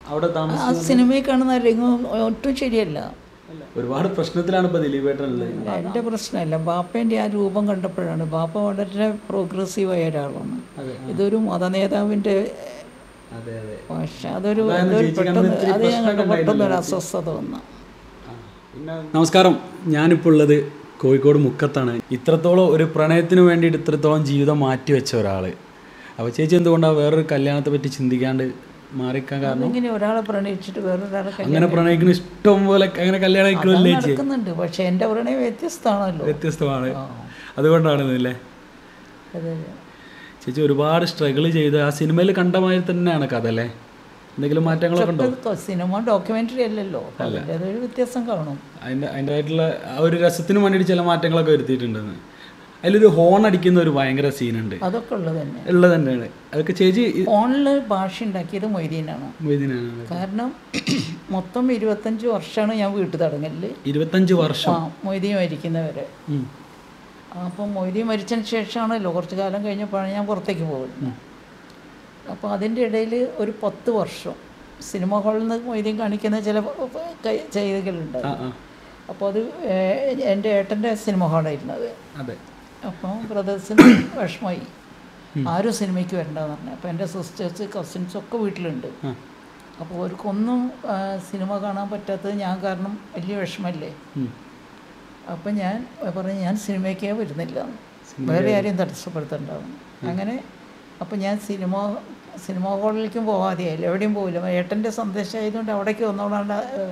അവിടെ ആ താമസം സിനിമയിൽ കാണുന്ന രംഗം ഒട്ടും ശരിയല്ല ഒരുപാട് പ്രശ്നത്തിലാണ് ഇപ്പൊ ദിലീപേട്ടൻ ഉള്ളത് എൻ്റെ പ്രശ്നമല്ല ബാപ്പേൻ്റെ ആ രൂപം കണ്ടപ്പോഴാണ് ബാപ്പ വളരെ പ്രോഗ്രസീവായ ഒരാളാണ് അതെ ഇതൊരു മതനേതാവിൻ്റെ അതെ അതെ ഭാഷ അതൊരു അതായത് അതൊരു ചേച്ചിക്ക് പെട്ടെന്ന് അന്ന് ഇത്തിരി അത് ഞങ്ങൾക്ക് പ്രശ്നമൊക്കെ പെട്ടെന്ന് ഒരു അസ്വസ്ഥത വന്നു നമസ്കാരം ഞാനിപ്പോൾ ഉള്ളത് കോഴിക്കോട് മുക്കത്താണ് ഇത്രത്തോളം ഒരു പ്രണയത്തിന് വേണ്ടിയിട്ട് ഇത്രത്തോളം ജീവിതം മാറ്റി വെച്ച ഒരാൾ അപ്പോൾ ചേച്ചി എന്തുകൊണ്ടാണ് വേറൊരു കല്യാണത്തെ പറ്റി ചിന്തിക്കാണ്ട് മാറിക്കാൻ കാരണം ഇങ്ങനെ ഒരാളെ പ്രണയിച്ചിട്ട് വേറൊരാളെ കല്യാണം അങ്ങനെ പ്രണയിക്കുന്ന ഇഷ്ടം പോലെ അങ്ങനെ കല്യാണം കഴിക്കുമല്ലേ ചേച്ചി നടക്കുന്നുണ്ട് പക്ഷെ എൻ്റെ പ്രണയം വ്യത്യസ്തമാണല്ലോ വ്യത്യസ്തമാണ് അതുകൊണ്ടാണ് അല്ലേ അതെ ചേച്ചി ഒരുപാട് സ്ട്രഗിൾ ചെയ്ത് ആ സിനിമയിൽ കണ്ട മാതിരി തന്നെയാണ് കഥ അല്ലേ എന്തെങ്കിലും മാറ്റങ്ങളൊക്കെ ഉണ്ടോ ഇത് സിനിമ ഡോക്യുമെൻ്ററി അല്ലല്ലോ അതിൻ്റെ അതൊരു വ്യത്യാസം കാണും അതിൻ്റെ അതിൻ്റെ ആയിട്ടുള്ള ആ ഒരു രസത്തിന് വേണ്ടിയിട്ട് ചില മാറ്റങ്ങളൊക്കെ വരുത്തിയിട്ടുണ്ടെന്ന് അതിലൊരു ഹോൺ അടിക്കുന്ന ഒരു ഭയങ്കര സീനുണ്ട് അതൊക്കെ ഉള്ളത് തന്നെ ഉള്ളത് തന്നെയാണ് അതൊക്കെ ചേച്ചി ഫോണിൽ ഭാഷ ഉണ്ടാക്കിയത് മൊയ്തീനാണ് മൊയ്തീനാണ് കാരണം മൊത്തം ഇരുപത്തഞ്ച് വർഷമാണ് ഞാൻ വീട്ടു തടങ്ങലിൽ ഇരുപത്തഞ്ച് വർഷം ആ മൊയ്തീൻ മരിക്കുന്നവരെ ഉം. അപ്പം മൊയ്തീൻ മരിച്ചതിന് ശേഷമാണല്ലോ കുറച്ച് കാലം കഴിഞ്ഞപ്പോഴാണ് ഞാൻ പുറത്തേക്ക് പോകുന്നത് അപ്പോൾ അതിൻ്റെ ഇടയിൽ ഒരു പത്ത് വർഷം സിനിമ ഹാളിൽ നിന്ന് മൊയ്തീൻ കാണിക്കുന്ന ചില കൈ- ചെയ്തികളുണ്ട് ആ ആ അപ്പോൾ അത് ഏ- എൻ്റെ ഏട്ടൻ്റെ സിനിമ ഹാളായിരുന്നത് അതെ അപ്പോൾ ബ്രദേഴ്സിന് വിഷമമായി ആരും സിനിമയ്ക്ക് വരണ്ടെന്ന് പറഞ്ഞു അപ്പോൾ എൻ്റെ സിസ്റ്റേഴ്സ് കസിൻസ് ഒക്കെ വീട്ടിലുണ്ട് ആ അപ്പോൾ അവർക്കൊന്നും ആ, സിനിമ കാണാൻ പറ്റാത്തത് ഞാൻ കാരണം വലിയ വിഷമല്ലേ ഉം. അപ്പം ഞാൻ പറഞ്ഞു ഞാൻ സിനിമയ്ക്കേ വരുന്നില്ല വേറെ ആരെയും തടസ്സപ്പെടുത്തണ്ടാവും അങ്ങനെ അപ്പം ഞാൻ സിനിമ സിനിമാ ഹാളിലേക്കും പോകാതെയായില്ല എവിടെയും പോകില്ല ഏട്ടൻ്റെ സന്ദേശം ആയതുകൊണ്ട് അവിടേക്ക് വന്നോളാണ്ട്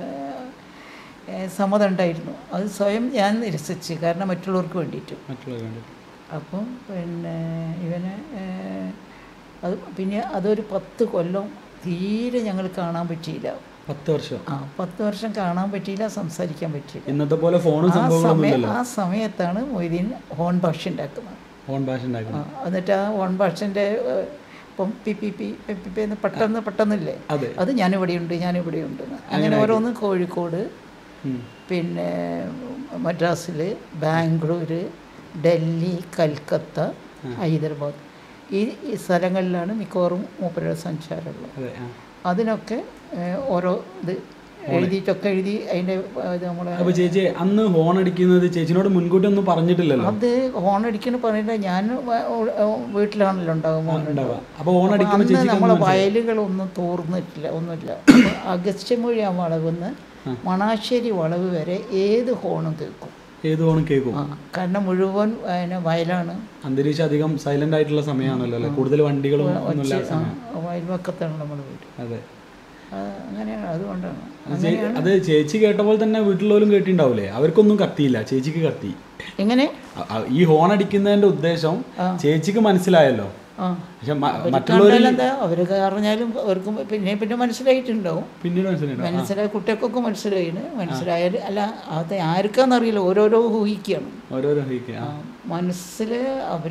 സമ്മതം ഉണ്ടായിരുന്നു അത് സ്വയം ഞാൻ നിരസിച്ച് കാരണം മറ്റുള്ളവർക്ക് വേണ്ടിയിട്ട് മറ്റുള്ള കണ്ടിട്ട് അപ്പം പിന്നെ ഇവനെ ഏഹ്, അത് പിന്നെ അതൊരു പത്ത് കൊല്ലം തീരെ ഞങ്ങൾ കാണാൻ പറ്റിയില്ല പത്ത് വർഷം ആ പത്ത് വർഷം കാണാൻ പറ്റിയില്ല സംസാരിക്കാൻ പറ്റിയില്ല ഇന്നത്തെ പോലെ ഫോണും ആ സംഭവങ്ങളൊന്നും സമയം ഇല്ലല്ലോ ആ സമയത്താണ് മൊയ്തീൻ ഹോൺ ഭാഷ ഉണ്ടാക്കുന്നത് ഫോൺ ഭാഷ ആ, ഉണ്ടാക്കുന്നത് എന്നിട്ട് ആ ഹോൺ ഭാഷൻ്റെ ഇപ്പം പി പി പി പി പി പി എന്ന് പെട്ടെന്ന് പെട്ടെന്നില്ലേ അതെ അത് ഞാനിവിടെയുണ്ട് ഞാനിവിടെയുണ്ട് എന്ന്. അങ്ങനെ ഓരോന്ന് കോഴിക്കോട് ഉം. പിന്നെ മദ്രാസിൽ ബാംഗ്ലൂർ ഡൽഹി കൽക്കത്ത ഹൈദരാബാദ് ഈ ഈ സ്ഥലങ്ങളിലാണ് മിക്കവാറും മൂപ്പരുടെ സഞ്ചാരമുള്ളത് അതെ ആ അതിനൊക്കെ ഏഹ്, ഓരോ ഇത് എഴുതിയിട്ടൊക്കെ എഴുതി അതിൻ്റെ ഇത് നമ്മളെ അപ്പോൾ ചേച്ചി അന്ന് ഹോൺ അടിക്കുന്നത് ചേച്ചിനോട് മുൻകൂട്ടി ഒന്നും പറഞ്ഞിട്ടില്ലല്ലോ അത് ഹോൺ അടിക്കണ പറഞ്ഞില്ല ഞാൻ വ- ഓ- വീട്ടിലാണല്ലോ ഉണ്ടാകും ഹോൺ ഉണ്ടാവുക അപ്പോൾ ഹോൺ അപ്പൊ അടിക്കുമ്പോൾ അന്ന് ചേച്ചി നമ്മളെ വയലുകളൊന്നും തോർന്നിട്ടില്ല ഒന്നുമില്ല അപ്പൊ അഗസ്ത്യമൊഴി ആ വളവെന്ന് മണാശ്ശേരി വളവ് വരെ ഏത് ഹോണും കേൾക്കും ഏത് ഹോണും കേൾക്കും ആ കാരണം മുഴുവൻ പിന്നെ വയലാണ് അന്തരീക്ഷം അധികം സൈലന്റ് ആയിട്ടുള്ള സമയമാണല്ലോ അല്ലേ കൂടുതൽ വണ്ടികളും ഒന്നുമില്ല ആ, വയൽവക്കത്താണ് നമ്മുടെ വീട് അതെ ആ, അങ്ങനെയാണ് അതുകൊണ്ടാണ് അത് ചേ- അത് ചേച്ചി കേട്ടപ്പോൾ തന്നെ വീട്ടിലുള്ളവരും കേട്ടിണ്ടാവൂലേ അവർക്കൊന്നും കത്തിയില്ല ചേച്ചിക്ക് കത്തി എങ്ങനെ അ- അ- ഈ ഹോൺ അടിക്കുന്നതിന്റെ ഉദ്ദേശം ചേച്ചിക്ക് മനസ്സിലായല്ലോ ആ പക്ഷെ മ- മറ്റുള്ളവർ കണ്ടാലെന്താ അവർ അറിഞ്ഞാലും അവർക്കും പിന്നെ പിന്നെ മനസ്സിലായിട്ടുണ്ടാവും പിന്നീട് മനസ്സിലായിട്ടോ മനസ്സിലായ കുട്ടികൾക്കൊക്കെ മനസ്സിലായിന് മനസ്സിലായാൽ അല്ല അത് ആർക്കാന്നറിയില്ല ഓരോരോ ഊഹിക്കുകയാണ് ഓരോരോ ഹീക്ക് ആ. മനസ്സിൽ അവർ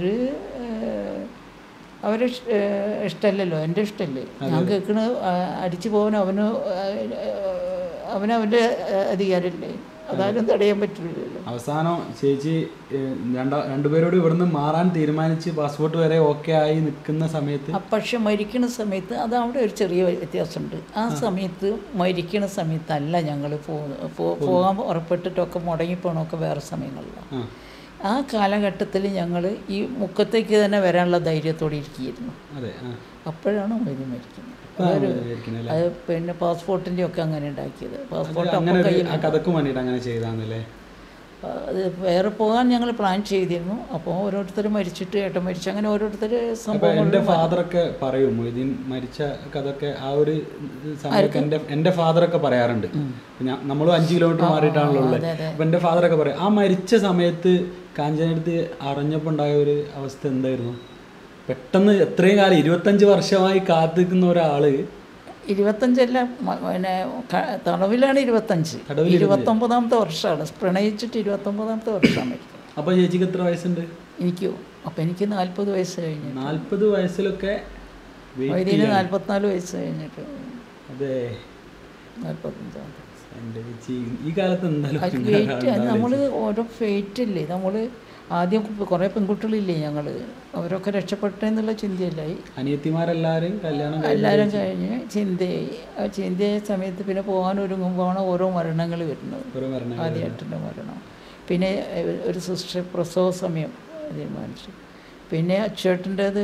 അവരെ ഇഷ്- ഏഹ് ഇഷ്ടമല്ലല്ലോ എൻ്റെ ഇഷ്ടമല്ലേ ഞാൻ കേൾക്കണ അടിച്ചു പോകാൻ അവന് അവന് അവൻ്റെ അധികാരമല്ലേ അതാരും തടയാൻ പറ്റില്ലല്ലോ അവസാനം ചേച്ചി ഏഹ്, രണ്ടാ രണ്ടുപേരോട് ഇവിടുന്ന് മാറാൻ തീരുമാനിച്ച് പാസ്പോർട്ട് വരെ ഓക്കെ ആയി നിൽക്കുന്ന സമയത്ത് ആ പക്ഷെ മരിക്കണ സമയത്ത് അത് അവിടെ ഒരു ചെറിയ വ്യത്യാസമുണ്ട് ആ സമയത്ത് മരിക്കണ സമയത്തല്ല ഞങ്ങൾ പോകാൻ ഉറപ്പെട്ടിട്ടൊക്കെ മുടങ്ങിപ്പോണൊക്കെ വേറെ സമയങ്ങളിലാണ് ആ ആ കാലഘട്ടത്തിൽ ഞങ്ങൾ ഈ മുക്കത്തേക്ക് തന്നെ വരാനുള്ള ധൈര്യത്തോടെ ഇരിക്കുകയായിരുന്നു അതെ ആ അപ്പോഴാണ് മൊയ്തി മരിക്കുന്നത് അതാണ് വിചാരിക്കുന്നത് അല്ലേ? അത് പിന്നെ പാസ്പോർട്ടിൻ്റെ ഒക്കെ അങ്ങനെ ഉണ്ടാക്കിയത് പാസ്പോർട്ട് അങ്ങനെ അപ്പം ഒരു കയ്യിൽ ആ കഥക്കും വേണ്ടിയിട്ട് അങ്ങനെ ചെയ്താന്നല്ലേ അത് വേറെ പോകാൻ ഞങ്ങൾ പ്ലാൻ ചെയ്തിരുന്നു അപ്പോൾ ഓരോരുത്തർ മരിച്ചിട്ട് ഏട്ടൻ മരിച്ചു അങ്ങനെ ഓരോരുത്തർ അപ്പൊ സംഭവം എന്റെ ഫാദറൊക്കെ പറയും മൊയ്തീൻ മരിച്ച കഥയൊക്കെ ആ ഒരു സമയത്ത് എന്റെ എന്റെ ഫാദറൊക്കെ പറയാറുണ്ട് ഞാൻ നമ്മളും അഞ്ച് കിലോമീറ്റർ മാറിയിട്ടാണല്ലോ ഉള്ളത് അപ്പൊ എന്റെ ഫാദറൊക്കെ പറയും ആ മരിച്ച സമയത്ത് കാഞ്ചനടുത്ത് അറിഞ്ഞപ്പോൾ ഉണ്ടായ ഒരു അവസ്ഥ എന്തായിരുന്നു പെട്ടെന്ന് എത്രയും കാലം ഇരുപത്തഞ്ച് വർഷമായി കാത്തിരിക്കുന്ന ഒരാള് ഇരുപത്തഞ്ചല്ല മ- പിന്നെ ക- തടവിലാണ് ഇരുപത്തഞ്ച് ഇരുപത്തൊമ്പതാമത്തെ വർഷമാണ് പ്രണയിച്ചിട്ട് ഇരുപത്തൊമ്പതാമത്തെ വർഷമാണ് മരിക്കുന്നത് അപ്പൊ ചേച്ചിക്ക് എത്ര വയസ്സുണ്ട് എനിക്കോ അപ്പം എനിക്ക് നാൽപ്പത് വയസ്സ് കഴിഞ്ഞു നാൽപ്പത് വയസ്സിലൊക്കെ wait വൈദ്യുതി നാൽപ്പത്തിനാല് വയസ്സ് കഴിഞ്ഞിട്ട് അതെ നാൽപ്പത്തഞ്ചാമത്തെ എന്റെ ചേച്ചി ഈ കാലത്ത് എന്തായാലും ഫേറ്റ് നമ്മൾ ഓരോ ഫേറ്റ് അല്ലേ നമ്മൾ ആദ്യം കുറേ പെൺകുട്ടികളില്ലേ ഞങ്ങൾ അവരൊക്കെ രക്ഷപ്പെട്ടെന്നുള്ള ചിന്തയില്ലായി അനിയത്തിമാരെല്ലാരും കല്യാണം കഴിഞ്ഞ് എല്ലാവരും കഴിഞ്ഞ് ചിന്തയായി ആ ചിന്തയായ സമയത്ത് പിന്നെ പോകാൻ ഒരുങ്ങുമ്പോഴാണ് ഓരോ മരണങ്ങൾ വരുന്നത് ഒരു മരണം ആദ്യമായിട്ടുണ്ട് മരണം പിന്നെ ഏഹ്, ഒരു സിസ്റ്റർ പ്രസവ സമയം തീരുമാനിച്ചു പിന്നെ അച്ചേട്ടൻ്റേത്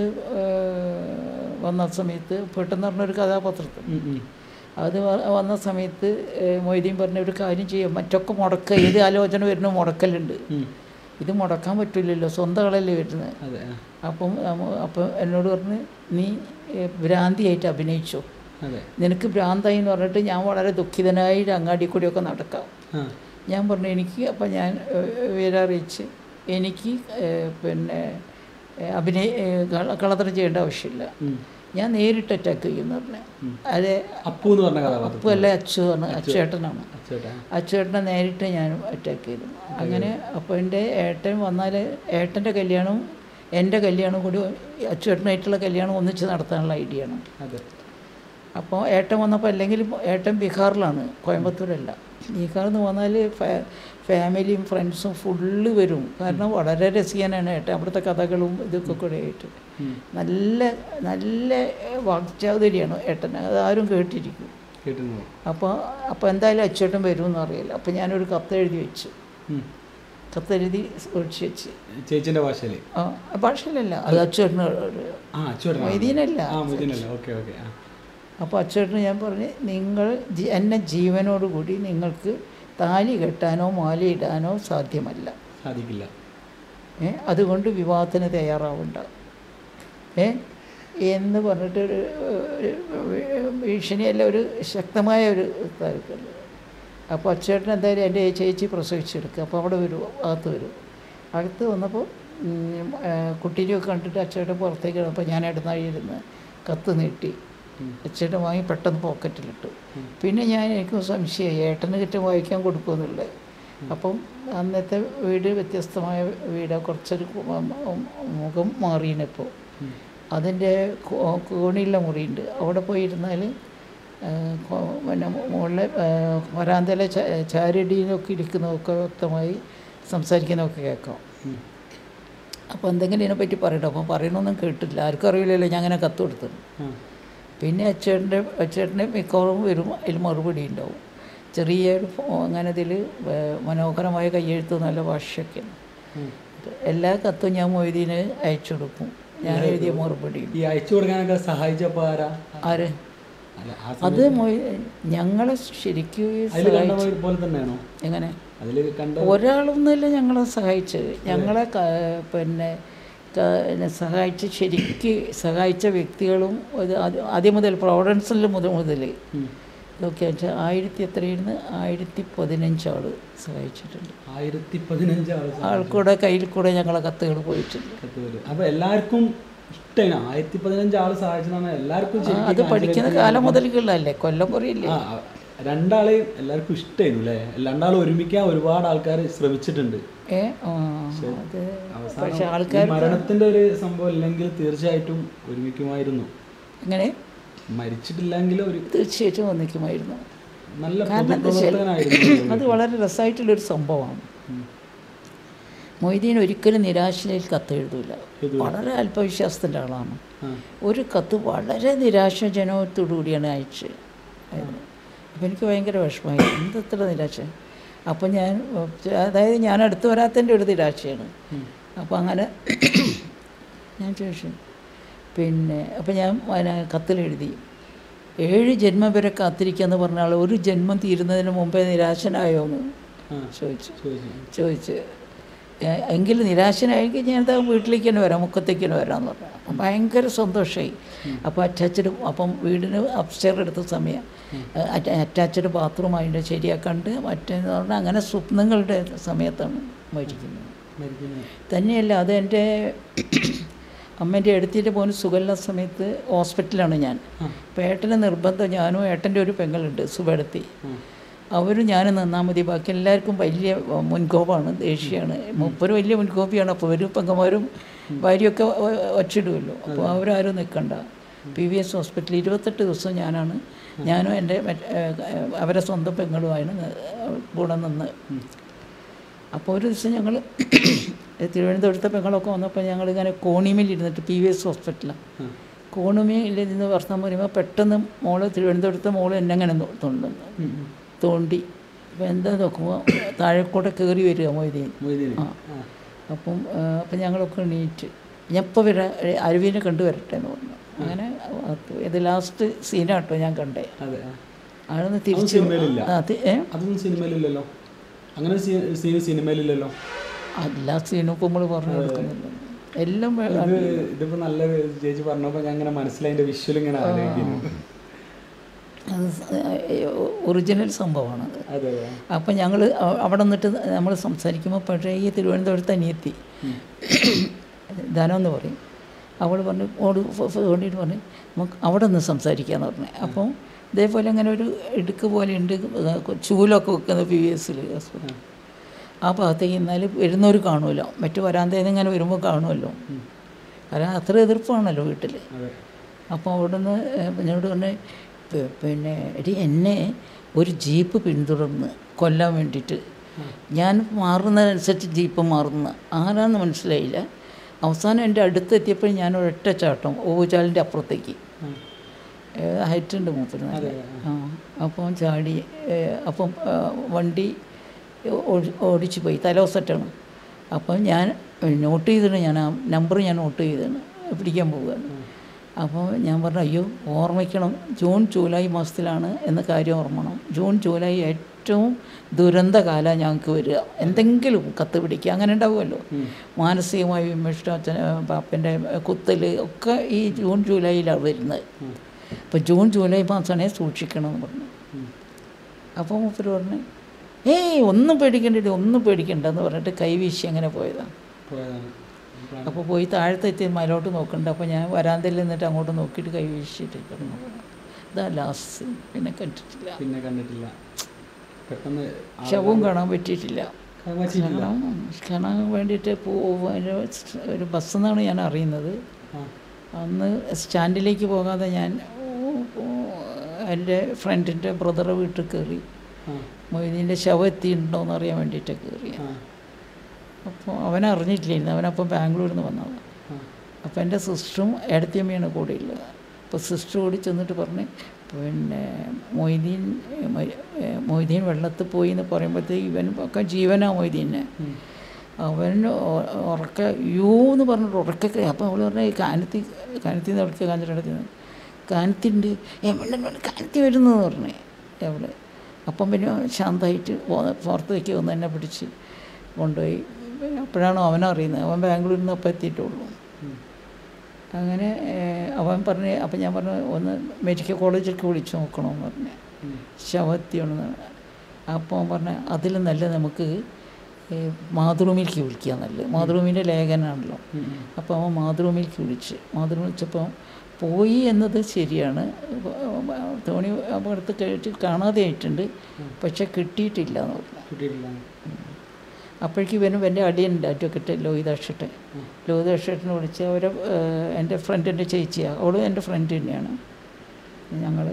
വന്ന സമയത്ത് പെട്ടെന്ന് പറഞ്ഞൊരു കഥാപാത്രത്തിൽ ഉം, ഉം. അത് വ- വന്ന സമയത്ത് ഏഹ്, മൊയ്തീൻ പറഞ്ഞ ഒരു കാര്യം ചെയ്യാം മറ്റൊക്കെ മുടക്ക ഏത് ആലോചന വരുന്ന മുടക്കലുണ്ട് ഉം. ഇത് മുടക്കാൻ പറ്റില്ലല്ലോ സ്വന്തം ആളല്ലേ വരുന്നത് അതെ ആ. അപ്പം നമ്മ- അപ്പം എന്നോട് പറഞ്ഞ് നീ ഏഹ്, ഭ്രാന്തിയായിട്ട് അഭിനയിച്ചോ അതെ നിനക്ക് ഭ്രാന്തായി എന്ന് പറഞ്ഞിട്ട് ഞാൻ വളരെ ദുഃഖിതനായി അങ്ങാടി കൂടിയൊക്കെ നടക്കാം ആ ഞാൻ പറഞ്ഞു എനിക്ക് അപ്പം ഞാൻ വിവരറിയിച്ച് എനിക്ക് ഏഹ്, പിന്നെ ഏഹ്, അഭിനയ ഏഹ്, കള- കളത്രം ചെയ്യേണ്ട ആവശ്യമില്ല ഉം. ഞാൻ നേരിട്ട് അറ്റാക്ക് ചെയ്യുമെന്ന് പറഞ്ഞു അതെ അപ്പു എന്ന് പറഞ്ഞ കഥാപാത്രം അപ്പല്ല അച്ചു പറഞ്ഞു അച്ചേട്ടനാണ് അച്ചേട്ടാ അച്ചേട്ടനെ നേരിട്ട് ഞാൻ അറ്റാക്ക് ചെയ്തു അങ്ങനെ അപ്പോൾ എൻ്റെ ഏട്ടൻ വന്നാൽ ഏട്ടൻ്റെ കല്യാണം എൻ്റെ കല്യാണം കൂടി അച്ചേട്ടനായിട്ടുള്ള കല്യാണം ഒന്നിച്ച് നടത്താനുള്ള ഐഡിയ ആണ് അതെ അപ്പോൾ ഏട്ടൻ വന്നപ്പോൾ അല്ലെങ്കിൽ ഏട്ടൻ ബീഹാറിലാണ് കോയമ്പത്തൂരല്ല ബീഹാറിൽ നിന്ന് വന്നാൽ ഫാ- ഫാമിലിയും ഫ്രണ്ട്സും ഫുള്ള് വരും കാരണം വളരെ രസിക്കാനാണ് ഏട്ടൻ അവിടുത്തെ കഥകളും ഇതൊക്കെ കൂടെ ആയിട്ട് ഉം. നല്ല നല്ല വാക്ചാതുരിയാണ് ഏട്ടൻ അതാരും കേട്ടിരിക്കും കേട്ടിരുന്നു അപ്പോൾ അപ്പോൾ എന്തായാലും അച്ചേട്ടൻ വരുമെന്ന് അറിയില്ല അപ്പോൾ ഞാനൊരു കത്ത് എഴുതി വെച്ചു ഉം. കത്തെഴുതി ഒഴിച്ച് വെച്ച് ചേച്ചിന്റെ ഭാഷയില് ആ ഭാഷയിലല്ല അത് അച്ചേട്ടന് ആ അച്ചുവേട്ടൻ മൊയ്തീനല്ല ആ മൊയ്തീനല്ല ഓക്കെ ഓക്കെ ആ അപ്പോൾ അച്ചേട്ടന് ഞാൻ പറഞ്ഞു നിങ്ങൾ ജി- എന്നെ ജീവനോടുകൂടി നിങ്ങൾക്ക് താലി കെട്ടാനോ മാലയിടാനോ സാധ്യമല്ല സാധിക്കില്ല ഏ അതുകൊണ്ട് വിവാഹത്തിന് തയ്യാറാവണ്ട ഏ എന്ന് പറഞ്ഞിട്ട് ഒരു ഒരു ഭീഷണിയല്ല ഒരു ശക്തമായ ഒരു താല്പര്യം അപ്പോൾ അച്ചേട്ടൻ എന്തായാലും എൻ്റെ ചേച്ചി പ്രസവിച്ചെടുക്കുക അപ്പോൾ അവിടെ വരും അകത്ത് വരും അകത്ത് വന്നപ്പോൾ ഉം, ആ, കുട്ടീനെയൊക്കെ കണ്ടിട്ട് അച്ചേട്ടൻ പുറത്തേക്ക് അപ്പോൾ ഞാൻ ഇടുന്നാഴിയിരുന്ന് കത്ത് നീട്ടി അച്ചേട്ടൻ വാങ്ങി പെട്ടെന്ന് പോക്കറ്റിലിട്ടു പിന്നെ ഞാൻ എനിക്ക് സംശയമായി ഏട്ടന് കിട്ടും വായിക്കാൻ കൊടുക്കുമെന്നുള്ളത് അപ്പം അന്നത്തെ വീട് വ്യത്യസ്തമായ വീട് കുറച്ചൊരു കു- ഉം, മുഖം മാറിയിനിപ്പോൾ അതിൻ്റെ കോ- കോണിയുള്ള മുറിയുണ്ട് അവിടെ പോയിരുന്നാൽ പിന്നെ മുകളിലെ വരാന്തയിലെ ച- ചാരടിയിലൊക്കെ ഇരിക്കുന്നതൊക്കെ വ്യക്തമായി സംസാരിക്കുന്നതൊക്കെ കേൾക്കാം ഉം. അപ്പോൾ എന്തെങ്കിലും ഇതിനെപ്പറ്റി പറയട്ടോ അപ്പോൾ പറയണമെന്നും കേട്ടില്ല ആർക്കും അറിയില്ലല്ലോ ഞാൻ അങ്ങനെ കത്ത് കൊടുത്തു ആ പിന്നെ അച്ചേട്ടൻ്റെ അച്ചേട്ടൻ്റെ മിക്കവാറും വരും അതിൽ മറുപടി ഉണ്ടാവും ചെറിയൊരു ഫോ- അങ്ങനെ ഇതിൽ മനോഹരമായ കയ്യെഴുത്ത് നല്ല ഭാഷയൊക്കെയാണ് ഉം. എല്ലാ കത്തും ഞാൻ മൊയ്തീന് അയച്ചു കൊടുക്കും ഞാൻ എഴുതിയ മറുപടി ഈ അയച്ചു കൊടുക്കാനൊക്കെ സഹായിച്ചപ്പോ ആരാ ആര് അല്ല ആ അത് മൊയ് ഞങ്ങളെ ശരിക്കും അതിൽ കണ്ട പോലെ തന്നെയാണോ എങ്ങനെ അതിൽ കണ്ട ഒരാളൊന്നുമല്ല ഞങ്ങളെ സഹായിച്ചത് ഞങ്ങളെ ക- പിന്നെ ക- എന്നെ സഹായിച്ച് ശരിക്ക് സഹായിച്ച വ്യക്തികളും ഇത് ആദ്യ- ആദ്യം മുതൽ പ്രോവിഡൻസിൽ മുതൽ മുതൽ ഉം. ഇതൊക്കെ വെച്ചാൽ ആയിരത്തി എത്രയായിരുന്നു ആയിരത്തി പതിനഞ്ചാൾ സഹായിച്ചിട്ടുണ്ട് ആയിരത്തി പതിനഞ്ച് ആള് ആൾക്കൂടെ കയ്യിൽ കൂടെ ഞങ്ങളെ കത്തുകൾ പോയിട്ടുണ്ട് കത്ത് വരും അപ്പൊ എല്ലാവർക്കും ഇഷ്ടമാണ് ആയിരത്തി പതിനഞ്ച് ആള് സഹായിച്ചതാണ് എല്ലാവർക്കും ആ, ശരിക്കും അത് പഠിക്കുന്ന കാലം മുതൽക്കുള്ളതല്ലേ കൊല്ലം കുറയില്ലേ ആ ആ, രണ്ടാളെയും എല്ലാവർക്കും ഇഷ്ടമായിരുന്നു അല്ലേ രണ്ടാളും ഒരുമിക്കാൻ ഒരുപാട് ആൾക്കാർ ശ്രമിച്ചിട്ടുണ്ട് ഏ ആ അത് പക്ഷെ അവസാനം ഈ ആൾക്കാർ മരണത്തിന്റെ ഒരു സംഭവം ഇല്ലെങ്കിൽ തീർച്ചയായിട്ടും ഒരുമിക്കുമായിരുന്നു ഇങ്ങനെ മരിച്ചിട്ടില്ലെങ്കിൽ ഒരു തീർച്ചയായിട്ടും ഒന്നിക്കുമായിരുന്നു നല്ല കാരണം എന്താ വെച്ചാൽ പൊതുപ്രവർത്തകനായിരുന്നു അത് വളരെ രസമായിട്ടുള്ളൊരു സംഭവമാണ് മൊയ്തീൻ ഒരിക്കലും നിരാശയിൽ കത്തെഴുതൂല വളരെ അല്പവിശ്വാസത്തിൻ്റെ ആളാണ് ആ. ഒരു കത്ത് വളരെ നിരാശാജനകത്തോടു കൂടിയാണ് അയച്ചത് അപ്പം എനിക്ക് ഭയങ്കര വിഷമമായി എന്തത്ര നിരാശ അപ്പം ഞാൻ അതായത് ഞാൻ അടുത്ത് വരാത്തതിൻ്റെ ഒരു നിരാശയാണ് അപ്പം അങ്ങനെ ഞാൻ ചോദിച്ചു പിന്നെ അപ്പം ഞാൻ അതിന് കത്തിലെഴുതി ഏഴ് ജന്മം വരെ കാത്തിരിക്കുക എന്ന് പറഞ്ഞാൽ ഒരു ജന്മം തീരുന്നതിന് മുമ്പേ നിരാശനായോ എന്ന് ആ. ചോദിച്ചു ചോദിച്ചു ചോദിച്ച് "എ- എങ്കിൽ നിരാശനായെങ്കിൽ ഞാൻ എന്താ വീട്ടിലേക്ക് തന്നെ വരാം മുക്കത്തേക്ക് തന്നെ വരാമെന്ന് പറഞ്ഞു അപ്പം ഭയങ്കര സന്തോഷമായി അപ്പോൾ അറ്റാച്ച്ഡ് അപ്പം വീടിന് അപ്സ്റ്റെയർ എടുത്ത സമയം അറ്റാച്ച്ഡ് ബാത്റൂം അതിൻ്റെ ശരിയാക്കണ്ട് മറ്റേന്ന് പറഞ്ഞാൽ അങ്ങനെ സ്വപ്നങ്ങളുടെ സമയത്താണ് മരിക്കുന്നത് മരിക്കുന്നത് തന്നെയല്ല അത് എൻ്റെ അമ്മേൻ്റെ എടുത്തിൻ്റെ മോന് സുഖമില്ല സമയത്ത് ഹോസ്പിറ്റലാണ് ഞാൻ അപ്പോൾ ഏട്ടന് നിർബന്ധം ഞാനും ഏട്ടൻ്റെ ഒരു പെങ്ങളുണ്ട് സുബെടുത്തി അവരും ഞാനും നിന്നാൽ മതി ബാക്കി എല്ലാവർക്കും വലിയ മുൻകോപമാണ് ദേഷ്യമാണ് മുപ്പര് വലിയ മുൻകോപിയാണ് അപ്പോൾ ഒരു പെങ്ങന്മാരും ഭാര്യയൊക്കെ ഒ- ഒച്ചിടുമല്ലോ അപ്പോൾ അവരാരും നിൽക്കണ്ട പി വി എസ് ഹോസ്പിറ്റലിൽ ഇരുപത്തെട്ട് ദിവസം ഞാനാണ് ഞാനും എൻ്റെ മറ്റ് ഏഹ് അവരെ സ്വന്തം പെങ്ങളുമായാണ് നി- കൂടെ നിന്ന് അപ്പോൾ ഒരു ദിവസം ഞങ്ങൾ തിരുവനന്തപുരത്തെ പെങ്ങളൊക്കെ വന്നപ്പോൾ ഞങ്ങളിങ്ങനെ കോണിമേലിരുന്നിട്ട് പി വി എസ് ഹോസ്പിറ്റലാണ് ആ. കോണിമയിൽ നിന്ന് വർത്തമാനം പറയുമ്പോൾ പെട്ടെന്ന് മോള് തിരുവനന്തപുരത്തെ മോള് എന്നെ അങ്ങനെ തോന്നുന്നു ഉം, ഉം. തോണ്ടി അപ്പോൾ എന്താ നോക്കുമ്പോൾ താഴെക്കൂടെ കയറി വരിക മൊയ്തീൻ മൊയ്തീന് ആ. ആ. അപ്പം ആ, അപ്പം ഞങ്ങളൊക്കെ എണീറ്റ് ഞാൻ ഇപ്പോൾ വരാം അരുവിനെ കണ്ടു വരട്ടെ എന്ന് പറഞ്ഞു അങ്ങനെ അത് ഇത് ലാസ്റ്റ് സീനാട്ടോ ഞാൻ കണ്ടേ അതെ ആ. അവിടുന്ന് തിരിച്ച് സിനിമയിലില്ല. ആ, തി- ഏ അതൊന്നും സിനിമയിലില്ലല്ലോ അങ്ങനെ സീൻ സിനിമയിലില്ലല്ലോ എല്ലാ സീനും ഇപ്പം നമ്മൾ പറഞ്ഞു കൊടുക്കുന്നില്ല എല്ലാം വേ- ഇത് ഇതിപ്പോ നല്ല ചേച്ചി പറഞ്ഞപ്പോ ഞാൻ ഇങ്ങനെ മനസ്സിലായി വിഷ്വൽ ഇങ്ങനെ ആലോചിക്കുന്നു അത് ഒറിജിനൽ സംഭവമാണ് അത് അതെ അതെ അപ്പം ഞങ്ങൾ അവിടെ നിന്നിട്ട് നമ്മൾ സംസാരിക്കുമ്പോൾ പഴയ തിരുവനന്തപുരത്ത് അനിയത്തി ധനം എന്ന് പറയും അവൾ പറഞ്ഞു ഓട് വേണ്ടിയിട്ട് പറഞ്ഞു നമുക്ക് അവിടെ നിന്ന് സംസാരിക്കാമെന്ന് പറഞ്ഞു അപ്പോൾ ഇതേപോലെ അങ്ങനെ ഒരു ഇടുക്ക് പോലെ ഉണ്ട് ചൂലൊക്കെ വെക്കുന്ന പി വി എസിൽ ഹോസ്പിറ്റൽ ആ ഭാഗത്തേക്ക് എന്നാൽ വരുന്നവർ കാണുമല്ലോ മറ്റു വരാന്തയിൽ നിന്ന് ഇങ്ങനെ വരുമ്പോൾ കാണുമല്ലോ കാരണം അത്ര എതിർപ്പാണല്ലോ വീട്ടിൽ അതെ അപ്പോൾ അവിടുന്ന് എന്നോട് പറഞ്ഞ് പി- പിന്നെ എടി എന്നെ ഒരു ജീപ്പ് പിന്തുടർന്ന് കൊല്ലാൻ വേണ്ടിയിട്ട് ഞാൻ മാറുന്നതനുസരിച്ച് ജീപ്പ് മാറുന്ന ആരാന്ന് മനസ്സിലായില്ല അവസാനം എൻ്റെ അടുത്തെത്തിയപ്പോൾ ഞാൻ ഒരൊറ്റ ചാട്ടം ഓവുചാലിൻ്റെ അപ്പുറത്തേക്ക് ആ. ഹൈറ്റ് ഉണ്ട് മൂപ്പര് നല്ല. അതെ, ആ അപ്പം ചാടി ഏ, അപ്പം ആ, വണ്ടി ഓടി- ഓടിച്ചു പോയി തലോസറ്റാണ് അപ്പം ഞാൻ നോട്ട് ചെയ്തിട്ട് ഞാൻ ആ നമ്പർ ഞാൻ നോട്ട് ചെയ്താണ് പിടിക്കാൻ പോവുകയാണ് അപ്പോൾ ഞാൻ പറഞ്ഞു അയ്യോ ഓർമ്മിക്കണം ജൂൺ ജൂലൈ മാസത്തിലാണ് എന്ന കാര്യം ഓർമ്മണം ജൂൺ ജൂലൈ ഏറ്റവും ദുരന്ത കാലം ഞങ്ങൾക്ക് വരിക എന്തെങ്കിലും കത്ത് പിടിക്കുക അങ്ങനെ ഉണ്ടാവുമല്ലോ മാനസികമായി വിമർശനം അച്ഛൻ പാപ്പൻ്റെ കുത്തൽ ഒക്കെ ഈ ജൂൺ ജൂലൈയിലാണ് വരുന്നത് അപ്പോൾ ജൂൺ ജൂലൈ മാസമാണെങ്കിൽ സൂക്ഷിക്കണമെന്ന് പറഞ്ഞു അപ്പോൾ മൂപ്പര് പറഞ്ഞു ഏയ് ഒന്നും പേടിക്കണ്ടില്ല ഒന്നും പേടിക്കണ്ടെന്ന് പറഞ്ഞിട്ട് കൈവീശി അങ്ങനെ പോയതാണ് പോയതാണ് അപ്പോൾ പോയി താഴത്തെത്തി മലോട്ട് നോക്കണ്ട അപ്പോൾ ഞാൻ വരാന്തയിൽ നിന്നിട്ട് അങ്ങോട്ട് നോക്കിയിട്ട് കൈ വീശിയിട്ട് കിടന്നു ഇതാ ലാസ്റ്റ് പിന്നെ കണ്ടിട്ടില്ല പിന്നെ കണ്ടിട്ടില്ല പെട്ടെന്ന് ശവവും കാണാൻ പറ്റിയിട്ടില്ല കാണാൻ പറ്റിയിട്ടില്ല. കാണാൻ കാണാൻ വേണ്ടിയിട്ട് പോ- ഒരു ഒരു ബസ്സിൽ നിന്നാണ് ഞാൻ അറിയുന്നത് ആ. അന്ന് സ്റ്റാൻഡിലേക്ക് പോകാതെ ഞാൻ എൻ്റെ ഫ്രണ്ടിൻ്റെ ബ്രദറെ വീട്ടിൽ കയറി ആ. മൊയ്തീൻ്റെ ശവം എത്തിയിട്ടുണ്ടോയെന്ന് അറിയാൻ വേണ്ടിയിട്ട് കയറി ആ. അപ്പോൾ അവൻ അറിഞ്ഞിട്ടില്ലായിരുന്നു അവനപ്പം ബാംഗ്ലൂരിൽ നിന്ന് വന്നതാണ് ആ. അപ്പോൾ എൻ്റെ സിസ്റ്ററും ഏടത്തിയമ്മയാണ് കൂടെ ഉള്ളത് അപ്പോൾ സിസ്റ്റർ ഓടി ചെന്നിട്ട് പറഞ്ഞ് പിന്നെ മൊയ്തീൻ ഏ, മൊയ്- ഏ, മൊയ്തീൻ വെള്ളത്തിൽ പോയി എന്ന് പറയുമ്പോഴത്തേക്ക് ഇവൻ ഒക്കെ ജീവനാ മൊയ്തീനെ ഉം. അവൻ ഒ- ഉറക്ക യൂ എന്ന് പറഞ്ഞിട്ട് ഉറക്കൊക്കെ അപ്പോൾ അവൾ പറഞ്ഞ കാനത്തി കാനത്തി നിന്ന് ഉറക്ക കാഞ്ഞിടത്തി കാനത്തിണ്ട് എവിടെ കാനത്തി വരുന്നു എന്ന് പറഞ്ഞേ അവൾ അപ്പം പിന്നെ ശാന്തമായിട്ട് പോ- പുറത്തേക്ക് വന്ന് എന്നെ പിടിച്ച് കൊണ്ടുപോയി പിന്നെ അപ്പോഴാണ് അവനറിയുന്നത് അവൻ ബാംഗ്ലൂരിൽ നിന്ന് അപ്പം എത്തിയിട്ടുള്ളൂ ഉം. അങ്ങനെ ഏഹ്, അവൻ പറഞ്ഞ് അപ്പം ഞാൻ പറഞ്ഞു ഒന്ന് മെഡിക്കൽ കോളേജിലേക്ക് വിളിച്ച് നോക്കണമെന്ന് പറഞ്ഞു ഉം. ശവത്തിയാണെന്ന് അപ്പോൾ അവൻ പറഞ്ഞ അതിൽ നല്ല നമുക്ക് ഈ മാതൃഭൂമിയിലേക്ക് വിളിക്കുക നല്ലത് മാതൃഭൂമിൻ്റെ ലേഖനമാണല്ലോ ഉം. ഉം. അപ്പോൾ അവൻ മാതൃഭൂമിയിലേക്ക് വിളിച്ച് മാതൃഭൂമി വിളിച്ചപ്പോൾ പോയി എന്നത് ശരിയാണ് തോണി അപകടത്ത് കഴിച്ച് കാണാതെ ആയിട്ടുണ്ട് പക്ഷെ കിട്ടിയിട്ടില്ല എന്ന് പറഞ്ഞു കിട്ടിയിട്ടില്ല അപ്പോഴേക്കും ഇവനും എൻ്റെ അടിയനുണ്ട് അഡ്വക്കറ്റ് ലോഹിതാക്ഷട്ടെ ലോഹിതാക്ഷട്ടിനെ വിളിച്ച് അവരെ ഏഹ്, എൻ്റെ ഫ്രണ്ടിൻ്റെ ചേച്ചിയാണ് അവളും എൻ്റെ ഫ്രണ്ട് തന്നെയാണ് ഞങ്ങൾ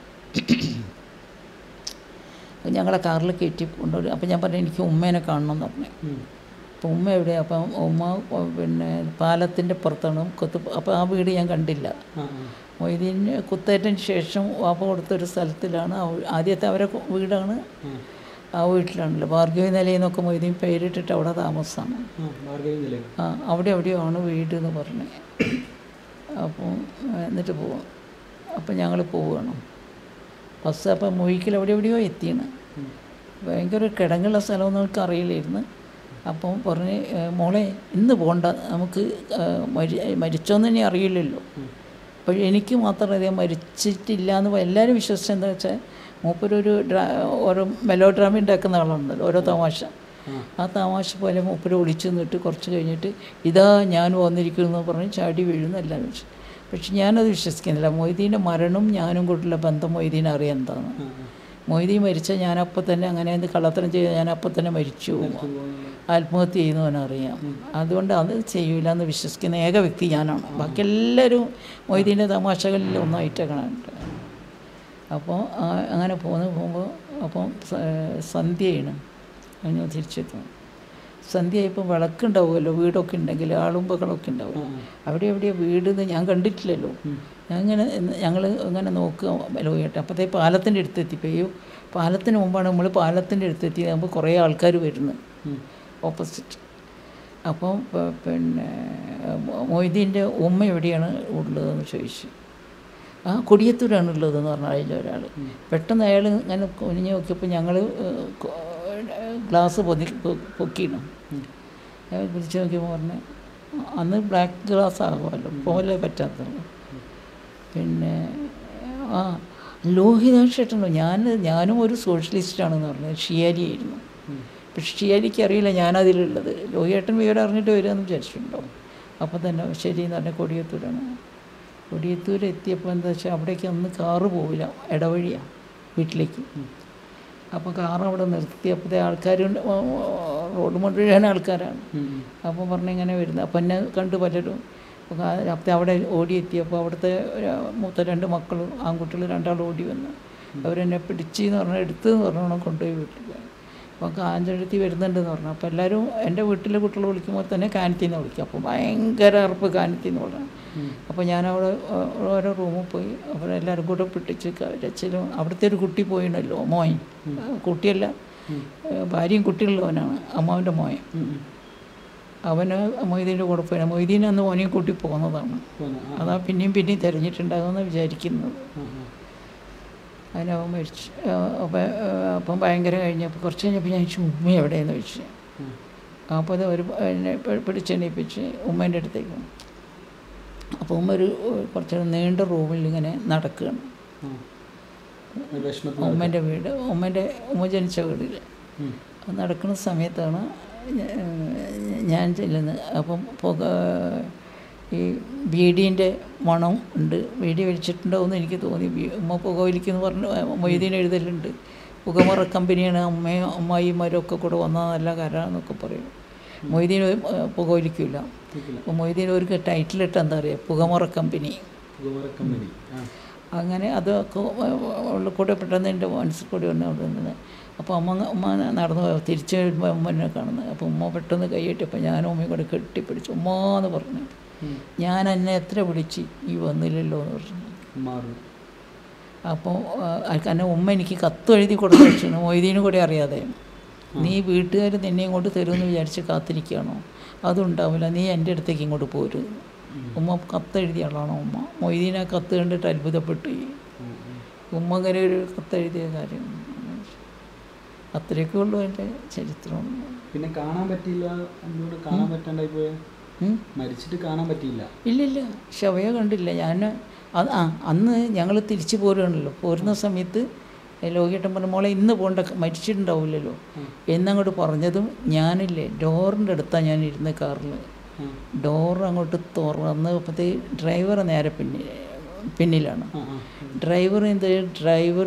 ഞങ്ങളെ കാറിൽ കയറ്റി കൊണ്ടുവരും അപ്പം ഞാൻ പറഞ്ഞു എനിക്ക് ഉമ്മേനെ കാണണം എന്ന് പറഞ്ഞു ഉം. അപ്പോൾ ഉമ്മ എവിടെയാണ് അപ്പം ഉമ്മ ഏഹ്, പിന്നെ പാലത്തിൻ്റെ പുറത്താണ് കുത്ത് അപ്പോൾ ആ വീട് ഞാൻ കണ്ടില്ല ആ ആ മൊയ്തീന് കുത്തേറ്റന് ശേഷം വാപ്പ കൊടുത്തൊരു സ്ഥലത്തിലാണ് ആ വീ- ആദ്യത്തെ അവരെ കു- വീടാണ് ആ. ആ വീട്ടിലാണല്ലോ ഭാർഗവി നിലയിൽ നിന്നൊക്കെ മൊയ്തീൻ പേരിട്ടിട്ട് അവിടെ താമസമാണ് ആ ഭാർഗവി നിലയം ആ അവിടെ എവിടെയാണ് വീട് എന്ന് പറഞ്ഞു അപ്പം എന്നിട്ട് പോവാം അപ്പം ഞങ്ങൾ പോവുകയാണ് ബസ് അപ്പം മൊയ്ക്കൽ എവിടെ എവിടെയോ എത്തിയാണ് ഉം. ഭയങ്കര കിടങ്ങുള്ള സ്ഥലമൊന്നും നമുക്ക് അറിയില്ലായിരുന്നു അപ്പം പറഞ്ഞ് "ഏ, മോളെ ഇന്ന് പോകണ്ട നമുക്ക് ഏ, മരി മരിച്ചോന്ന് തന്നെ അറിയില്ലല്ലോ അപ്പോൾ എനിക്ക് മാത്രം അറിയാം മരിച്ചിട്ടില്ല എന്ന് എല്ലാവരും വിശ്വസിച്ചത് എന്താ വെച്ചാൽ മൂപ്പരൊരു ഡ്രാ ഓരോ മെലോ ഡ്രാമ ഉണ്ടാക്കുന്ന ആളുണ്ടല്ലോ ഓരോ തമാശ ആ തമാശ പോലെ മൂപ്പര് ഒളിച്ചു നിന്നിട്ട് കുറച്ച് കഴിഞ്ഞിട്ട് ഇതാ ഞാൻ വന്നിരിക്കുന്നു എന്ന് പറഞ്ഞ് ചാടി വീഴുന്നു എല്ലാം വെച്ചു പക്ഷെ ഞാനത് വിശ്വസിക്കുന്നില്ല മൊയ്തീൻ്റെ മരണവും ഞാനും കൂട്ടുള്ള ബന്ധം മൊയ്തീനെ അറിയാം എന്താണ് ആ ആ മൊയ്തീൻ മരിച്ച ഞാനപ്പം തന്നെ അങ്ങനെ എന്ത് കള്ളത്തരം ചെയ്ത് ഞാനപ്പം തന്നെ മരിച്ചു പോകും ആത്മഹത്യ ചെയ്യുന്നവനറിയാം അതുകൊണ്ട് അത് ചെയ്യൂല എന്ന് വിശ്വസിക്കുന്ന ഏക വ്യക്തി ഞാനാണ് ബാക്കി എല്ലാവരും മൊയ്തീൻ്റെ തമാശകളിൽ ഒന്നായിട്ട് കാണാനുണ്ട് അപ്പോൾ ആ- അങ്ങനെ പോന്ന് പോകുമ്പോൾ അപ്പം സ- സന്ധ്യയാണ് കഴിഞ്ഞ് തിരിച്ചെത്തും സന്ധ്യയായപ്പോൾ വിളക്കുണ്ടാവുമല്ലോ വീടൊക്കെ ഉണ്ടെങ്കിൽ ആളും ബഹളമൊക്കെ ഉണ്ടാവും അവിടെ എവിടെയാണ് വീട് എന്ന് ഞാൻ കണ്ടിട്ടില്ലല്ലോ ഞാൻ ഇങ്ങനെ ഞങ്ങൾ ഇങ്ങനെ നോക്കുക ലോകട്ടെ അപ്പോഴത്തേ പാലത്തിൻ്റെ അടുത്തെത്തിപ്പോൾ ഈ പാലത്തിന് മുമ്പാണ് നമ്മൾ പാലത്തിൻ്റെ അടുത്തെത്തി ആകുമ്പോൾ കുറേ ആൾക്കാർ വരുന്നു ഓപ്പോസിറ്റ് അപ്പം പ- പിന്നെ മൊ- മൊയ്തീൻ്റെ ഉമ്മ എവിടെയാണ് ഉള്ളതെന്ന് ചോദിച്ചു ആ കൊടിയത്തൂരാണ് ഉള്ളതെന്ന് പറഞ്ഞ അതിലൊരാൾ പെട്ടെന്ന് അയാൾ ഇങ്ങനെ കുനിഞ്ഞ് നോക്കിയപ്പോൾ ഞങ്ങൾ ഗ്ലാസ് പൊതി പൊ- പൊക്കിയിരുന്നു അയാൾ പിടിച്ച് നോക്കിയപ്പോൾ പറഞ്ഞു അന്ന് ബ്ലാക്ക് ഗ്ലാസ് ആകുമല്ലോ പോലെ പറ്റാത്തത് പിന്നെ ആ ലോഹിതാക്ഷേട്ടനോ ഞാൻ ഞാനും ഒരു സോഷ്യലിസ്റ്റാണെന്ന് പറഞ്ഞത് ഷിയാലിയായിരുന്നു പക്ഷെ ഷിയാലിക്ക് അറിയില്ല ഞാനതിലുള്ളത് ലോഹിയേട്ടൻ വിവരം അറിഞ്ഞിട്ട് വരികയെന്ന് വിചാരിച്ചിട്ടുണ്ടോ അപ്പോൾ തന്നെ ശരി എന്ന് പറഞ്ഞാൽ കൊടിയത്തൂരാണ് കൊടിയത്തൂർ എത്തിയപ്പോൾ എന്താ വെച്ചാൽ അവിടേക്ക് അന്ന് കാറ് പോവില്ല ഇടവഴിയാണ് വീട്ടിലേക്ക് അപ്പോൾ കാർ അവിടെ നിർത്തിയപ്പോഴത്തെ ആൾക്കാർ റോഡ് മുഴുവൻ ആൾക്കാരാണ് അപ്പോൾ പറഞ്ഞ് ഇങ്ങനെ വരുന്നത് അപ്പം എന്നെ കണ്ടു പലരും അപ്പോൾ ആ- അപ്പോൾ അവിടെ ഓടിയെത്തിയപ്പോൾ അവിടുത്തെ ഒരു മൂത്ത രണ്ട് മക്കളും ആൺകുട്ടികൾ രണ്ടാൾ ഓടി വന്നു അവരെന്നെ പിടിച്ച് എന്ന് പറഞ്ഞാൽ എടുത്ത് എന്ന് പറഞ്ഞോണം കൊണ്ടുപോയി വീട്ടിൽ അപ്പോൾ കാഞ്ചെടുത്തി വരുന്നുണ്ടെന്ന് പറഞ്ഞു അപ്പോൾ എല്ലാവരും എൻ്റെ വീട്ടിലെ കുട്ടികൾ വിളിക്കുമ്പോൾ തന്നെ കാനത്തിൽ നിന്ന് വിളിക്കും അപ്പോൾ ഭയങ്കര അറപ്പ് കാനത്തിൽ നിന്ന് പറഞ്ഞു അപ്പോൾ ഞാൻ അവിടെ ഓ- ഓരോ റൂമിൽ പോയി അപ്പോൾ എല്ലാവരും കൂടെ പിടിച്ച് കരച്ചിലും അവിടുത്തെ ഒരു കുട്ടി പോയിണല്ലോ മോൻ കുട്ടിയല്ല ഏഹ് ഭാര്യയും കുട്ടിയുള്ളവനാണ് അമ്മാവൻ്റെ മോൻ അവന് മൊയ്തീൻ്റെ കൂടെ പോയി മൊയ്തീൻ അന്ന് മോനെയും കൂട്ടി പോകുന്നതാണ് അതാ പിന്നെയും പിന്നെയും തിരഞ്ഞിട്ടുണ്ടാകുമെന്ന് വിചാരിക്കുന്നത് അതിനവൻ മരിച്ചു അപ്പം അപ്പം ഭയങ്കര കഴിഞ്ഞപ്പോൾ കുറച്ച് കഴിഞ്ഞപ്പോൾ ഞാൻ ചോദിച്ചു ഉമ്മ എവിടെയെന്ന് ചോദിച്ചു അപ്പോൾ അത് ഒരു എന്നെ പി- പിടിച്ചെണീപ്പിച്ച് ഉമ്മേൻ്റെ അടുത്തേക്ക് വന്നു. അപ്പോൾ ഉമ്മ ഒരു കുറച്ച് നീണ്ട റൂമിൽ ഇങ്ങനെ നടക്കുകയാണ് വിഷമത്തിൽ ഉമ്മേൻ്റെ വീട് ഉമ്മേൻ്റെ ഉമ്മ ജനിച്ച വീടിൽ അത് നടക്കുന്ന സമയത്താണ് ഞ- ഞാൻ ചെല്ലുന്നത് അപ്പം പുക ഈ ബീഡീൻ്റെ മണം ഉണ്ട് ബീഡി വലിച്ചിട്ടുണ്ടാവുമെന്ന് എനിക്ക് തോന്നി ബീ- ഉമ്മ പുക വലിക്കുന്നു പറഞ്ഞ് മൊയ്തീൻ എഴുതലുണ്ട് പുകമറ കമ്പനിയാണ് അമ്മയും അമ്മായിമാരും ഒക്കെ കൂടെ വന്നാൽ നല്ല കരാന്നൊക്കെ പറയും മൊയ്തീൻ ഏഹ്, പുക വലിക്കില്ല അപ്പോൾ മൊയ്തീൻ ഒരു ടൈറ്റിലിട്ട് എന്താ പറയുക പുകമറ കമ്പനി കമ്പനി അങ്ങനെ അതൊക്കെ ഉള്ളിൽ കൂടെ പെട്ടെന്ന് എൻ്റെ മനസ്സിൽ കൂടി വന്ന് അവിടെ നിന്നത് അപ്പോൾ അമ്മ ഉമ്മ നടന്നു പോയി. തിരിച്ച് വരുമ്പോൾ ഉമ്മ എന്നെ കാണുന്നത് അപ്പോൾ ഉമ്മ പെട്ടെന്ന് കൈയിട്ടപ്പോൾ ഞാനും ഉമ്മയും കൂടെ കെട്ടിപ്പിടിച്ചു ഉമ്മ എന്ന് പറഞ്ഞു ഞാൻ എന്നെ എത്ര വിളിച്ച് ഈ വന്നില്ലല്ലോ എന്ന് പറഞ്ഞു മാറും അപ്പോൾ കാരണം ഉമ്മ എനിക്ക് കത്ത് എഴുതി കൊടുത്തു വെച്ചാണ് മൊയ്തീനും കൂടെ അറിയാതെ നീ വീട്ടുകാർ നിന്നെ ഇങ്ങോട്ട് തരുമെന്ന് വിചാരിച്ച് കാത്തിരിക്കുകയാണോ അതുണ്ടാവില്ല നീ എൻ്റെ അടുത്തേക്ക് ഇങ്ങോട്ട് പോര് ഉമ്മ കത്ത് എഴുതിയ ആളാണോ ഉമ്മ മൊയ്തീൻ ആ കത്ത് കണ്ടിട്ട് അത്ഭുതപ്പെട്ടു പോയി. ഉമ്മ അങ്ങനെ ഒരു കത്ത് എഴുതിയ കാര്യം അത്രയൊക്കെ ഉള്ളൂ എൻ്റെ ചരിത്രം പിന്നെ കാണാൻ പറ്റിയില്ല എന്തുകൊണ്ട് കാണാൻ പറ്റാണ്ടായി പോയ ഉം. മരിച്ചിട്ട് കാണാൻ പറ്റിയില്ല ഇല്ലില്ല ശവയെ കണ്ടില്ല ഞാൻ അത് ആ അന്ന് ഞങ്ങൾ തിരിച്ചു പോരുകയാണല്ലോ പോരുന്ന സമയത്ത് ലോകിയേട്ടൻ പറഞ്ഞ മോളെ ഇന്ന് പോകണ്ട മരിച്ചിട്ടുണ്ടാവില്ലല്ലോ എന്നങ്ങോട്ട് പറഞ്ഞതും ഞാനില്ലേ ഡോറിൻ്റെ അടുത്താണ് ഞാൻ ഇരുന്ന കാറിൽ ആ. ഡോർ അങ്ങോട്ട് തുറന്ന് അപ്പോഴത്തെ ഡ്രൈവർ നേരെ പിന്നിൽ പിന്നിലാണ് ആ ആ ഡ്രൈവർ എന്ത് ഡ്രൈവർ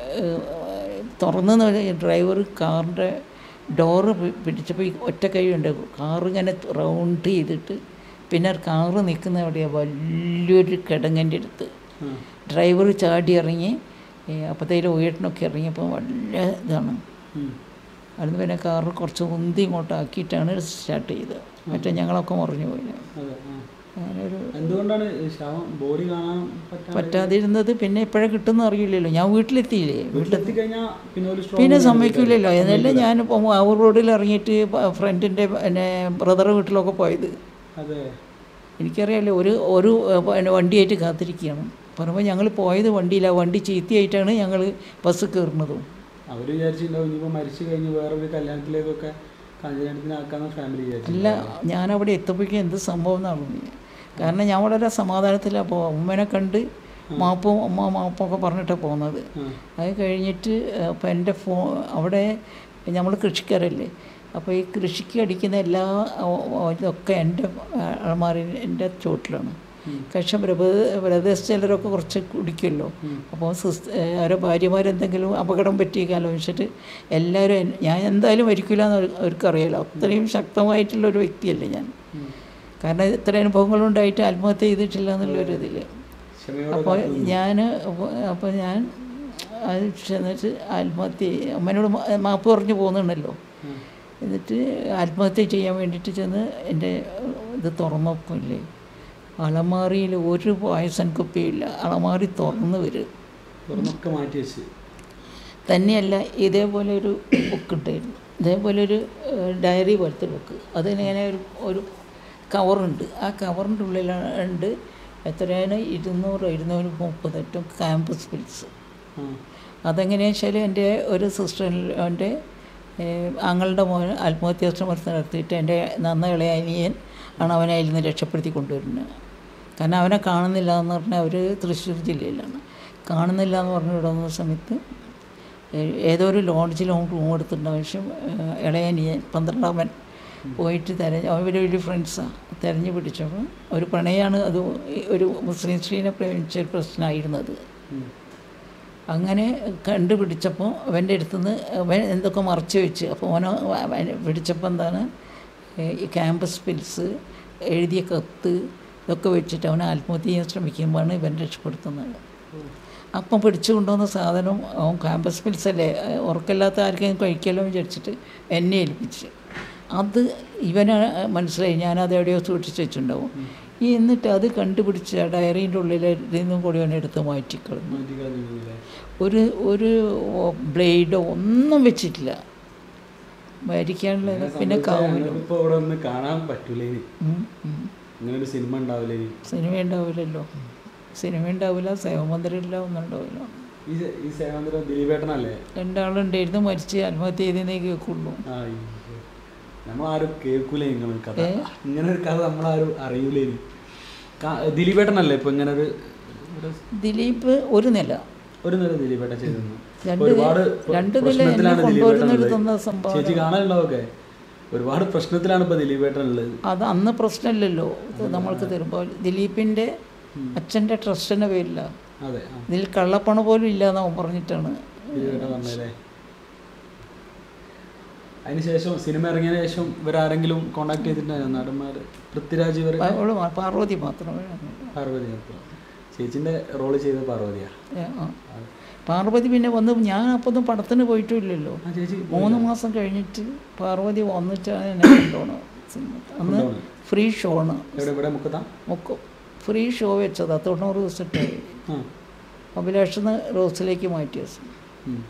തുറന്നെന്ന് പറഞ്ഞാൽ ഡ്രൈവർ കാറിൻ്റെ ഡോറ് പിടിച്ചപ്പോൾ ഈ ഒറ്റ കൈ ഉണ്ട് കാറ് ഇങ്ങനെ റൗണ്ട് ചെയ്തിട്ട് പിന്നെ കാറ് നിൽക്കുന്ന എവിടെയാണ് വലിയൊരു കിടങ്ങൻ്റെ അടുത്ത് ആ. ഡ്രൈവർ ചാടി ഇറങ്ങി അപ്പോഴത്തേലും ഉയർട്ടിനൊക്കെ ഇറങ്ങിയപ്പോൾ വലിയ ഇതാണ് ഉം. അവിടുന്ന് പിന്നെ കാറ് കുറച്ച് ഉന്തി ഇങ്ങോട്ടാക്കിയിട്ടാണ് സ്റ്റാർട്ട് ചെയ്തത് മറ്റേ ഞങ്ങളൊക്കെ മറിഞ്ഞു പോയില്ല അതെ ആ. അങ്ങനെ ഒരു എന്തുകൊണ്ടാണ് ഈ ശവം ബോഡി കാണാൻ പറ്റാൻ പറ്റാതിരുന്നത് പിന്നെ എപ്പോഴാണ് കിട്ടുമെന്ന് അറിയില്ലല്ലോ ഞാൻ വീട്ടിലെത്തിയില്ലേ വീട്ടിലെത്തി കഴിഞ്ഞാൽ പിന്നെ ഒരു സ്ട്രോങ് പിന്നെ സമ്മതിക്കില്ലല്ലോ എന്നല്ല ഞാനിപ്പോൾ മാവൂർ റോഡിൽ ഇറങ്ങിയിട്ട് ഫ്രണ്ടിൻ്റെ പിന്നെ ബ്രദറെ വീട്ടിലൊക്കെ പോയത് അതെ എനിക്കറിയാമല്ലോ ഒരു ഒരു ഏഹ്, പിന്നെ വണ്ടിയായിട്ട് കാത്തിരിക്കുകയാണ് പറയുമ്പോൾ ഞങ്ങൾ പോയത് വണ്ടിയില്ല വണ്ടി ചീത്തയായിട്ടാണ് ഞങ്ങൾ ബസ് കയറുന്നതും അവർ വിചാരിച്ചിട്ടുണ്ടാവും ഇനിയിപ്പോൾ മരിച്ചു കഴിഞ്ഞ് വേറൊരു കല്യാണത്തിലേക്കൊക്കെ കല്യാണത്തിനാക്കാന്ന് ഫാമിലി വിചാരിച്ചു അല്ല ഞാനവിടെ എത്തുമ്പോഴേക്കും എന്ത് സംഭവം എന്നാണ് കാരണം ഞാൻ വളരെ സമാധാനത്തിലാണ് പോ ഉമ്മനെ കണ്ട് മാപ്പും അമ്മ മാപ്പൊക്കെ പറഞ്ഞിട്ടാണ് പോകുന്നത് ആ. അത് കഴിഞ്ഞിട്ട് അപ്പോൾ എൻ്റെ ഫോ അവിടെ നമ്മൾ കൃഷിക്കാരല്ലേ അപ്പോൾ ഈ കൃഷിക്ക് അടിക്കുന്ന എല്ലാ ഓ- ഓ- ഇതൊക്കെ എൻ്റെ അളമാറി എൻ്റെ ചോട്ടിലാണ് പക്ഷെ ബ്രദേഴ്സ് ചിലരൊക്കെ കുറച്ച് കുടിക്കുമല്ലോ അപ്പോൾ സിസ് ഓരോ ഭാര്യമാരെന്തെങ്കിലും അപകടം പറ്റിയേക്കാലോ വെച്ചിട്ട് എല്ലാവരും എൻ- ഞാൻ എന്തായാലും മരിക്കില്ല എന്ന് അവർ- അവർക്കറിയാലോ അത്രയും ശക്തമായിട്ടുള്ള ഒരു വ്യക്തിയല്ലേ ഞാൻ കാരണം ഇത്ര അനുഭവങ്ങളുണ്ടായിട്ട് ആത്മഹത്യ ചെയ്തിട്ടില്ല എന്നുള്ളൊരു ഇതിൽ ക്ഷമയോടെ അപ്പോൾ ഞാൻ അപ്പോൾ ഞാൻ അത് ചെന്നിട്ട് ആത്മഹത്യ ചെയ്യ- അമ്മേനോട് മാ- മാപ്പ് പറഞ്ഞു പോകുന്നുണ്ടല്ലോ എന്നിട്ട് ആത്മഹത്യ ചെയ്യാൻ വേണ്ടിയിട്ട് ചെന്ന് എൻ്റെ ഇത് തുറന്നോക്കില്ലേ അലമാറിയിൽ ഒരു പായസൻ കുപ്പിയില്ല അലമാറി തുറന്ന് വരും തുറന്നൊക്കെ മാറ്റി വെച്ച് തന്നെയല്ല ഇതേപോലെ ഒരു ബുക്ക് ഉണ്ടായിരുന്നു ഇതേപോലെ ഒരു ഡയറി പോലത്തെ ബുക്ക് അതിനിങ്ങനെ ഒരു ഒരു കവറുണ്ട് ആ കവറിൻ്റെ ഉള്ളിലുണ്ട് എത്രയാണ് ഇരുന്നൂറ് ഇരുന്നൂറ് മുപ്പത്തെട്ടും ക്യാമ്പസ് പിൽസ് ആ അതെങ്ങനെയാണെന്ന് വെച്ചാൽ എൻ്റെ ഒരു സിസ്റ്റർ എൻ്റെ ആങ്ങളുടെ മോൻ ആത്മഹത്യാ ശ്രമത്തിൽ നടത്തിയിട്ട് എൻ്റെ നന്ന ഇളയ അനിയൻ ആണ് അവനെ അതിൽ നിന്ന് രക്ഷപ്പെടുത്തി കൊണ്ടുവരുന്നത് കാരണം അവനെ കാണുന്നില്ല എന്ന് പറഞ്ഞാൽ അവർ തൃശ്ശൂർ ജില്ലയിലാണ് കാണുന്നില്ല എന്ന് പറഞ്ഞു വിടുന്ന സമയത്ത് ഏ- ഏതോ ഒരു ലോഡ്ജിൽ അവൻ റൂം എടുത്തിട്ടുണ്ട് പക്ഷേ ഇളയ അനിയൻ പന്ത്രണ്ടാമൻ പോയിട്ട് തെരഞ്ഞ് അവർ വലിയ ഫ്രണ്ട്സാണ് തെരഞ്ഞു പിടിച്ചപ്പോൾ ഒരു പ്രണയമാണ് അത് ഒരു മുസ്ലിം സ്ത്രീനെ പ്രേമിച്ച ഒരു പ്രശ്നമായിരുന്നത് ഉം. അങ്ങനെ കണ്ടുപിടിച്ചപ്പോൾ അവൻ്റെ അടുത്തുനിന്ന് അവൻ എന്തൊക്കെ മറച്ചു വെച്ച് അപ്പോൾ ഓനോ അവനെ പിടിച്ചപ്പോൾ എന്താണ് ഏ, ഈ ക്യാമ്പസ് പിൽസ് എഴുതിയ കത്ത് ഇതൊക്കെ വെച്ചിട്ട് അവനെ ആത്മഹത്യ ചെയ്യാൻ ശ്രമിക്കുമ്പോഴാണ് ഇവൻ രക്ഷപ്പെടുത്തുന്നത് അപ്പം പിടിച്ചു കൊണ്ടുവന്ന സാധനം അവൻ ക്യാമ്പസ് പിൽസ് അല്ലേ ഉറക്കമില്ലാത്ത ആർക്കെങ്കിലും കഴിക്കാമല്ലോ എന്ന് വിചാരിച്ചിട്ട് എന്നെ ഏൽപ്പിച്ച് അത് ഇവന് മനസ്സിലായി ഞാനത് എവിടെയോ സൂക്ഷിച്ച് വെച്ചിട്ടുണ്ടാവും ഈ എന്നിട്ട് അത് കണ്ടുപിടിച്ച് ആ ഡയറീൻ്റെ ഉള്ളിൽ നിന്നും കൂടി അവനെ എടുത്ത് മാറ്റിക്കളഞ്ഞു മാറ്റി കളഞ്ഞില്ലേ ഒരു ഒരു ബ്ലേഡോ ഒന്നും വെച്ചിട്ടില്ല മരിക്കാനുള്ള പിന്നെ കാവിലും ഇപ്പൊ ഇവിടെ ഒന്ന് കാണാൻ പറ്റൂലേ ഇനി ഉം, ഉം. ഇങ്ങനെ ഒരു സിനിമ ഉണ്ടാവില്ലേ ഇനി സിനിമ ഉണ്ടാവില്ലല്ലോ സിനിമ ഉണ്ടാവില്ല സേവമന്ദിരമില്ല ഒന്നും ഉണ്ടാവില്ല ഈ സെ- ഈ സേവാന്തരം ദിലീപേട്ടനല്ലേ രണ്ടാളുണ്ടായിരുന്നു മരിച്ച് ആത്മഹത്യ ചെയ്തേ കേൾക്കുള്ളൂ ആ നമ്മളാരും കേൾക്കൂലേ ഇങ്ങനെ ഒരു കഥ ഇങ്ങനെ ഒരു കഥ നമ്മളാരും അറിയൂലേ ഇനി കാ- ദിലീപേട്ടനല്ലേ ഇപ്പൊ ഇങ്ങനെ ഒരു ഒരു- ദിലീപ് ഒരു നില ഒരു നേരം ദിലീപേട്ടൻ ചെയ്തിരുന്നു രണ്ട് ഒരുപാട് പ്ര- രണ്ട് നില എന്നെ പ്രശ്നത്തിലാണ് കൊണ്ടുവരുന്നൊരു ദിലീപേട്ടൻ തന്ന ഉള്ളത്. സംഭവം ചേച്ചി കാണാനുള്ളതൊക്കെ ഒരുപാട് പ്രശ്നത്തിലാണ് ഇപ്പൊ ദിലീപേട്ടൻ ഉള്ളത് അത് അന്ന് പ്രശ്നമില്ലല്ലോ ഇത് നമ്മൾക്ക് തരുമ്പോൾ ദിലീപിൻ്റെ അച്ഛൻ്റെ ട്രസ്റ്റിൻ്റെ പേരില്ല അതെ ആ ഇതിൽ കള്ളപ്പണം പോലും ഇല്ല എന്ന് അവൻ പറഞ്ഞിട്ടാണ് ദിലീപേട്ടൻ പറഞ്ഞല്ലേ അതിനുശേഷം സിനിമ ഇറങ്ങിയതിന് ശേഷം ഇവരാരെങ്കിലും കോണ്ടാക്ട് ചെയ്തിട്ടുണ്ടായിരുന്നു നടന്മാര് പൃഥ്വിരാജ് ഇവർ അവള് മാ- പാർവതി മാത്രമേ പാർവതി മാത്രം ചേച്ചിന്റെ റോള് ചെയ്തത് പാർവതിയാ ഏ, ആ. പാർവതി പിന്നെ വന്ന് ഞാൻ അപ്പൊന്നും പടത്തിന് പോയിട്ടുമില്ലല്ലോ ആ ചേച്ചി മൂന്ന് മാസം കഴിഞ്ഞിട്ട് പാർവതി വന്നിട്ടാണ് എന്നെ കൊണ്ടുപോകണം സിനിമ അന്ന് കൊണ്ടുപോണത്. ഫ്രീ ഷോ ആണ് എവിടെ ഇവിടെ മുക്കത്താ ഒക്കെ ഫ്രീ ഷോ വെച്ചതാ തൊണ്ണൂറ് ദിവസമായി ആ അഭിലാഷെന്ന് റോസിലേക്ക് മാറ്റിയ ഉം.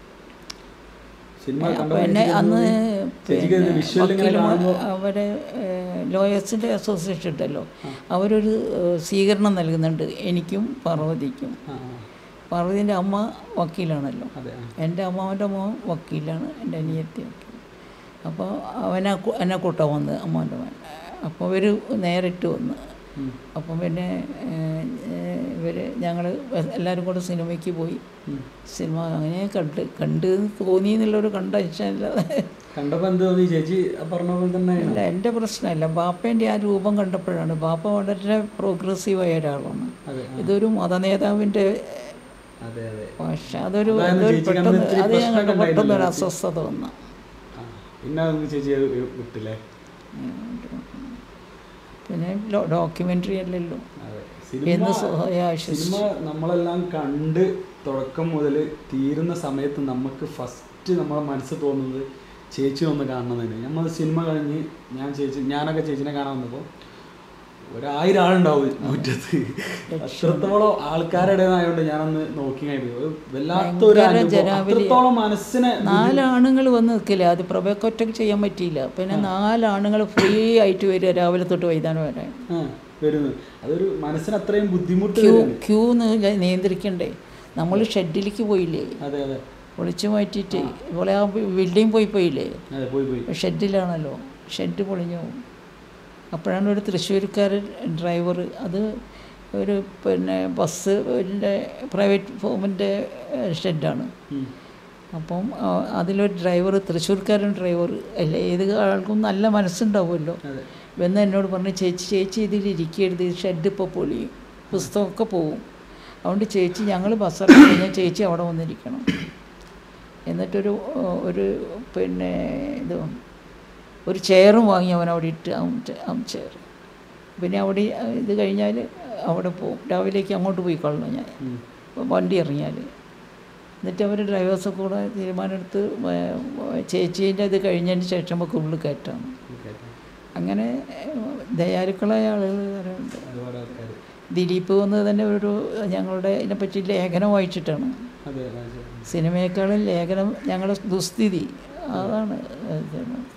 സിനിമ അപ്പോൾ കണ്ടപ്പോൾ എന്നെ ചേച്ചിക്ക് അന്ന് തോന്നി- ചേച്ചിക്ക് പിന്നെ വിഷ്വൽ ഇങ്ങനെ വക്കീലുമാ- കാണുമ്പോൾ അവരെ ലോയേഴ്സിൻ്റെ അസോസിയേഷൻ ഉണ്ടല്ലോ അവരൊരു ഏഹ്, സ്വീകരണം നൽകുന്നുണ്ട് എനിക്കും പാർവതിക്കും ആ ആ, പാർവതിൻ്റെ അമ്മ വക്കീലാണല്ലോ അതെ ആ എൻ്റെ അമ്മാവൻ്റെ മോൻ വക്കീലാണ് എൻ്റെ അനിയത്തി വക്കീൽ അപ്പോൾ അവനെ കു- എന്നെ കൂട്ടാൻ വന്ന് അമ്മാവൻ്റെ മോൻ അപ്പോൾ ഇവർ നേരിട്ട് വന്ന് ഉം. അപ്പം പിന്നെ ഇവർ ഞങ്ങൾ എല്ലാവരും കൂടെ സിനിമയ്ക്ക് പോയി ഉം. സിനിമ അങ്ങനെ കണ്ട് കണ്ട് തോന്നി എന്നുള്ളൊരു കണ്ട ഇഷ്ടമല്ലാതെ കണ്ടപ്പോ എന്ത് തോന്നി ചേച്ചി പറഞ്ഞ പോലെ തന്നെ അല്ല എൻ്റെ പ്രശ്നമല്ല ബാപ്പേൻ്റെ ആ രൂപം കണ്ടപ്പോഴാണ് ബാപ്പ വളരെ പ്രോഗ്രസീവായ ഒരാളാണ് അതെ ആ, ഇതൊരു മതനേതാവിൻ്റെ അതെ അതെ ഭാഷ അതൊരു അതാണ് അതൊരു ചേച്ചിക്ക് പെട്ടെന്ന് അന്ന് ഇത്തിരി അത് ഞങ്ങൾക്ക് പ്രശ്നമൊക്കെ പെട്ടെന്ന് ഒരു ഉണ്ടായിട്ടില്ലേ? അസ്വസ്ഥത വന്നു ആ, പിന്നെ അതൊന്ന് ചേച്ചി അത് വിട്ടില്ലേ പിന്നെ ഡോക്യുമെൻ്ററി അല്ലല്ലോ അതെ എന്ന് സിനിമ സ്വയം ആശ്വസിച്ചു സിനിമ നമ്മളെല്ലാം കണ്ട് തുടക്കം മുതൽ തീരുന്ന സമയത്ത് നമുക്ക് ഫസ്റ്റ് നമ്മളെ മനസ്സ് തോന്നുന്നത് ചേച്ചി ഒന്ന് കാണണമെന്ന് നമ്മൾ സിനിമ കഴിഞ്ഞ് ഞാൻ ചേച്ചി ഞാനൊക്കെ ചേച്ചിനെ കാണാൻ വന്നപ്പോൾ ഒരായിരം ആളുണ്ടാവും മുറ്റത്ത് അത്രത്തോളം ആൾക്കാരുടെ ആയതുകൊണ്ട് ഞാനൊന്ന് നോക്കി കഴിഞ്ഞു വല്ലാത്തൊരു ഭയങ്കര അനുഭവം ജനാവലി. അത്രത്തോളം മനസ്സിനെ നാലാണുങ്ങൾ വന്ന് നിൽക്കില്ല അത് പ്രഭയൊക്കെ ഒറ്റയ്ക്ക് ചെയ്യാൻ പറ്റിയില്ല പിന്നെ നാലാണുങ്ങൾ ഫ്രീ ആയിട്ട് വരിക രാവിലെ തൊട്ട് വൈകുന്നേരം വരെ ആ വരുന്നു അതൊരു മനസ്സിന് അത്രയും ബുദ്ധിമുട്ട് ക്യൂ വരും ക്യൂ നിയന്ത്രിക്കണ്ടേ നമ്മൾ ഷെഡിലേക്ക് പോയില്ലേ അതെ അതെ പൊളിച്ചു മാറ്റിയിട്ട് ഇവിടെ ആ ബിൽഡിംഗ് പോയി പോയില്ലേ അതെ പോയി പോയി ഷെഡിലാണല്ലോ ഷെഡ് പൊളിഞ്ഞു പോകും. അപ്പോഴാണ് ഒരു തൃശ്ശൂർക്കാരൻ ഡ്രൈവർ അത് ഒരു പിന്നെ ബസ്സിൻ്റെ പ്രൈവറ്റ് ഫോമിൻ്റെ ഷെഡാണ് ഉം. അപ്പം ആ, അതിലൊരു ഡ്രൈവർ തൃശ്ശൂർക്കാരൻ ഡ്രൈവർ അല്ല ഏത് ആൾക്കും നല്ല മനസ്സുണ്ടാവുമല്ലോ അതെ വന്ന് എന്നോട് പറഞ്ഞു ചേച്ചി ചേച്ചി ഇതിൽ ഇരിക്കരുത് ഈ ഷെഡ് ഇപ്പോൾ പൊളിയും പുസ്തകമൊക്കെ പോവും അതുകൊണ്ട് ചേച്ചി ഞങ്ങൾ ബസ്സിറങ്ങി കഴിഞ്ഞാൽ ചേച്ചി അവിടെ വന്നിരിക്കണം എന്നിട്ടൊരു ആ, ഒരു പിന്നെ ഇത് ഒരു ചെയറും വാങ്ങി അവൻ അവിടെ ഇട്ട് അവൻ അവൻ ചെയർ പിന്നെ അവിടെ ആ, ഇത് കഴിഞ്ഞാൽ അവിടെ പോവും രാവിലേക്ക് അങ്ങോട്ട് പോയി കൊള്ളണം ഞാൻ ഉം. വണ്ടി ഇറങ്ങിയാൽ എന്നിട്ട് അവർ ഡ്രൈവേഴ്സൊക്കെ കൂടെ തീരുമാനമെടുത്ത് ചേച്ചീൻ്റെ ഇത് കഴിഞ്ഞതിന് ശേഷം നമുക്ക് ഉള്ളിൽ കയറ്റാണ് ഓക്കെ അങ്ങനെ ഏഹ്, ദയാലുക്കളായ ആളുകൾ ഉണ്ട് ഒരുപാട് ആൾക്കാർ ദിലീപ് വന്നത് തന്നെ ഒരു ഞങ്ങളുടെ ഇതിനെപ്പറ്റി ലേഖനം വായിച്ചിട്ടാണ് അതെ ആ, ശരി. സിനിമയെക്കാളും ലേഖനം ഞങ്ങളുടെ ദുസ്ഥിതി അതാണ് ഇത്.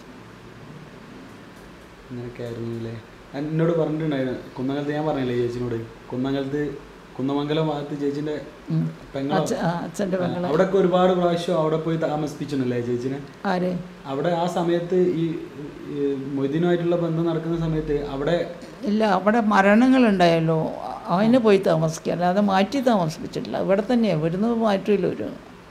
അങ്ങനെയൊക്കെ ആയിരുന്നു അല്ലേ എന്നോട് പറഞ്ഞിട്ടുണ്ടായിരുന്നു കുന്നങ്കലത്ത് ഞാൻ പറഞ്ഞില്ലേ ചേച്ചിനോട് കുന്നങ്കലത്ത് കുന്നമംഗലം ഭാഗത്ത് ചേച്ചിന്റെ ഉം. പെങ്ങള അച്ഛ ആ, അച്ഛൻ്റെ പെങ്ങളെ അവിടെയൊക്കെ ഒരുപാട് പ്രാവശ്യം അവിടെ പോയി താമസിപ്പിച്ചിട്ടുണ്ടല്ലേ ചേച്ചിനെ ആര് അവിടെ ആ സമയത്ത് ഈ ഈ മൊയ്തീനുമായിട്ടുള്ള ബന്ധം നടക്കുന്ന സമയത്ത് അവിടെ ഇല്ല അവിടെ മരണങ്ങളുണ്ടായല്ലോ അതിന് പോയി താമസിക്കുക അല്ലാതെ മാറ്റി താമസിപ്പിച്ചിട്ടില്ല ഇവിടെ തന്നെയാണ് ഇവിടുന്ന് മാറ്റില്ല ഒരു